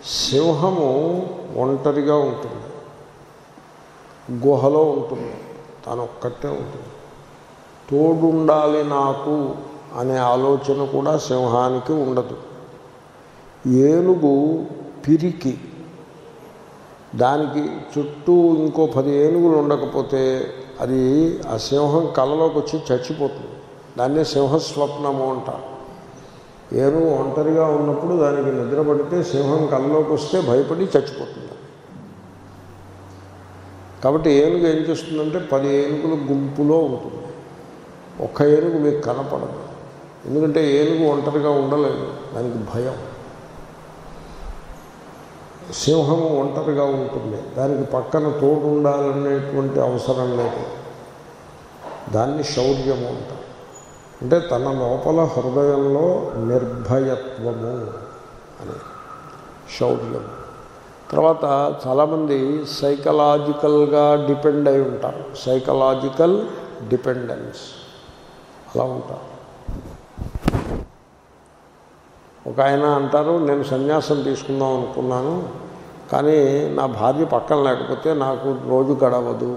సింహము ఒంటరిగా ఉంటుంది గుహలో ఉంటుంది తాను ఒక్కటే ఉంటుంది తోడుండాలి నాకు అనే ఆలోచన కూడా సింహానికి ఉండదు ఏనుగు పిరికి దానికి చుట్టూ ఇంకో పది ఏనుగులు ఉండకపోతే అది ఆ సింహం కళ్ళలోకి వచ్చి చచ్చిపోతుంది దాన్నే సింహస్వప్నము అంటారు ఏనుగు ఒంటరిగా ఉన్నప్పుడు దానికి నిద్ర పడితే సింహం కళ్ళలోకి వస్తే భయపడి చచ్చిపోతుంది కాబట్టి ఏనుగు ఏం చేస్తుందంటే పది ఏనుగుల గుంపులో ఉంటుంది ఒక్క ఏనుగు మీకు కనపడదు ఎందుకంటే ఏనుగు ఒంటరిగా ఉండలేదు దానికి భయం సింహము ఒంటరిగా ఉంటుంది దానికి పక్కన తోడు ఉండాలనేటువంటి అవసరం లేదు దాన్ని శౌర్యము అంటారు అంటే తన లోపల హృదయంలో నిర్భయత్వము అని శౌర్యము తర్వాత చాలామంది సైకలాజికల్గా డిపెండ్ అయి ఉంటారు సైకలాజికల్ డిపెండెన్స్ అలా ఉంటారు ఒక ఆయన అంటారు నేను సన్యాసం తీసుకుందాం అనుకున్నాను కానీ నా భార్య పక్కన లేకపోతే నాకు రోజు గడవదు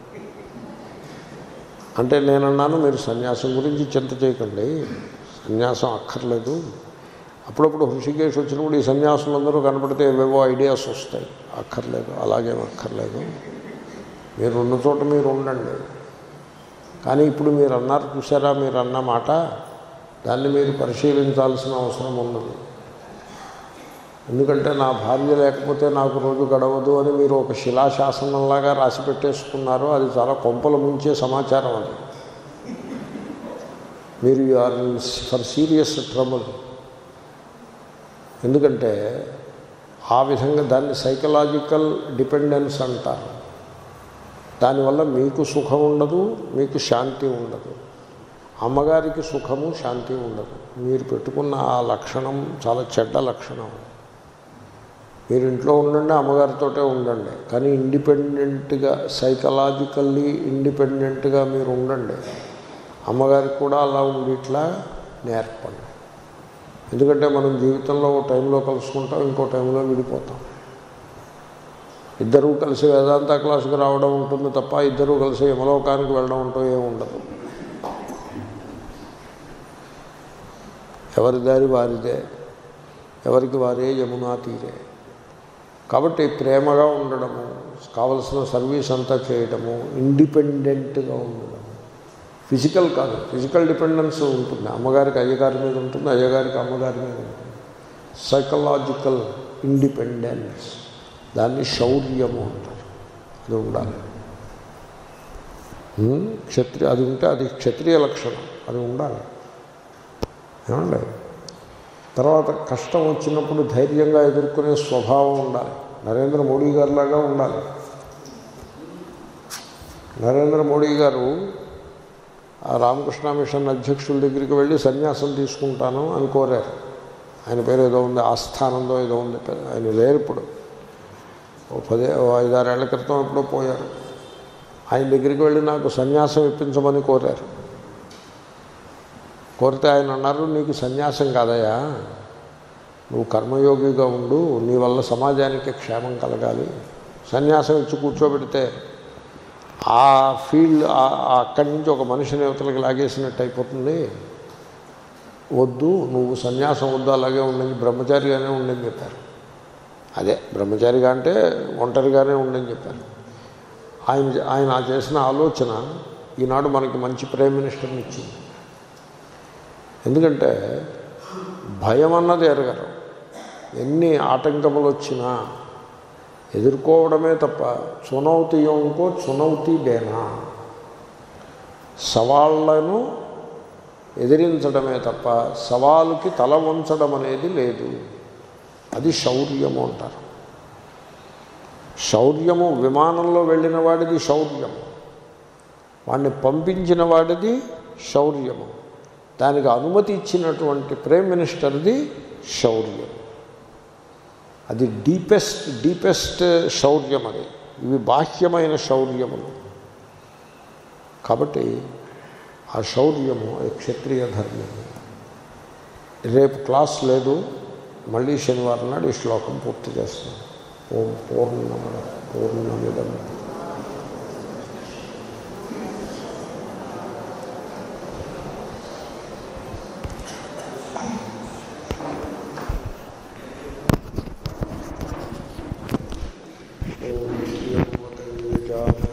అంటే నేనన్నాను మీరు సన్యాసం గురించి చింత చేయకండి సన్యాసం అక్కర్లేదు అప్పుడప్పుడు హృషికేశ్ వచ్చినప్పుడు ఈ సన్యాసులందరూ కనపడితే ఏవేవో ఐడియాస్ వస్తాయి అక్కర్లేదు అలాగేం అక్కర్లేదు మీరు ఉన్న చోట మీరు ఉండండి కానీ ఇప్పుడు మీరు అన్నారు చూసారా మీరు అన్న మాట దాన్ని మీరు పరిశీలించాల్సిన అవసరం ఉన్నది ఎందుకంటే నా భార్య లేకపోతే నాకు రోజు గడవదు అని మీరు ఒక శిలాశాసనంలాగా రాసి పెట్టేసుకున్నారు అది చాలా కొంపలు ముంచే సమాచారం అది మీరు you are for serious trouble ఎందుకంటే ఆ విధంగా దాన్ని సైకలాజికల్ డిపెండెన్స్ అంటారు దానివల్ల మీకు సుఖం ఉండదు మీకు శాంతి ఉండదు అమ్మగారికి సుఖము శాంతి ఉండదు మీరు పెట్టుకున్న ఆ లక్షణం చాలా చెడ్డ లక్షణం మీరు ఇంట్లో ఉండండి అమ్మగారితోటే ఉండండి కానీ ఇండిపెండెంట్గా సైకలాజికల్లీ ఇండిపెండెంట్గా మీరు ఉండండి అమ్మగారికి కూడా అలా ఉండేట్లా నేర్పండి ఎందుకంటే మనం జీవితంలో ఓ టైంలో కలుసుకుంటాం ఇంకో టైంలో విడిపోతాం ఇద్దరూ కలిసి వేదాంత క్లాసుకు రావడం ఉంటుంది తప్ప ఇద్దరూ కలిసి యమలోకానికి వెళ్ళడం ఉంటూ ఏమి ఉండదు ఎవరి దారి వారిదే ఎవరికి వారే యమునా తీరే కాబట్టి ప్రేమగా ఉండడము కావలసిన సర్వీస్ అంతా చేయడము ఇండిపెండెంట్గా ఉండడము ఫిజికల్ కాదు ఫిజికల్ డిపెండెన్స్ ఉంటుంది అమ్మగారికి అయ్యగారి మీద ఉంటుంది అయ్యగారికి అమ్మగారి మీద ఉంటుంది సైకలాజికల్ ఇండిపెండెన్స్ దాన్ని శౌర్యము అంటారు అది ఉండాలి ఉమ్, క్షత్రియ అది ఉంటే అది క్షత్రియ లక్షణం అది ఉండాలి ఏమండి తర్వాత కష్టం వచ్చినప్పుడు ధైర్యంగా ఎదుర్కొనే స్వభావం ఉండాలి నరేంద్ర మోడీ గారిలాగా ఉండాలి నరేంద్ర మోడీ గారు ఆ రామకృష్ణ మిషన్ అధ్యక్షుల దగ్గరికి వెళ్ళి సన్యాసం తీసుకుంటాను అని కోరారు ఆయన పేరు ఏదో ఉంది ఆస్థానంలో ఏదో ఉంది పేరు. ఆయన లేరు ఇప్పుడు ఓ పదే ఓ ఐదారేళ్ల క్రితం ఎప్పుడో పోయారు ఆయన దగ్గరికి వెళ్ళి నాకు సన్యాసం ఇప్పించమని కోరారు కోరితే ఆయన అన్నారు నీకు సన్యాసం కాదయా నువ్వు కర్మయోగిగా ఉండు నీ వల్ల సమాజానికి క్షేమం కలగాలి సన్యాసం ఇచ్చి కూర్చోబెడితే ఆ ఫీల్డ్ ఆ- ఆ అక్కడి నుంచి ఒక మనిషిని యువతలకి లాగేసినట్టు అయిపోతుంది వద్దు నువ్వు సన్యాసం వద్దు అలాగే ఉండని బ్రహ్మచారిగానే ఉండని చెప్పారు అదే బ్రహ్మచారిగా అంటే ఒంటరిగానే ఉండని చెప్పారు ఆయన ఆయన చేసిన ఆలోచన ఈనాడు మనకి మంచి ప్రైమ్ మినిస్టర్ని ఇచ్చింది ఎందుకంటే భయం అన్నది ఎరగరు ఎన్ని ఆటంకములు వచ్చినా ఎదుర్కోవడమే తప్ప చునౌతి ఇంకో చునౌతి డేనా సవాళ్లను ఎదిరించడమే తప్ప సవాలుకి తల వంచడం అనేది లేదు అది శౌర్యము అంటారు శౌర్యము విమానంలో వెళ్ళిన వాడిది శౌర్యము వాడిని పంపించిన వాడిది శౌర్యము దానికి అనుమతి ఇచ్చినటువంటి ప్రైమ్ మినిస్టర్ది శౌర్యం అది డీపెస్ట్ డీపెస్ట్ శౌర్యం అది ఇవి బాహ్యమైన శౌర్యములు కాబట్టి ఆ శౌర్యము అది క్షత్రియ ధర్మము రేపు క్లాస్ లేదు మళ్ళీ శనివారం నాడు ఈ శ్లోకం పూర్తి చేస్తాను ఓం పూర్ణముద పూర్ణమిదం ఓం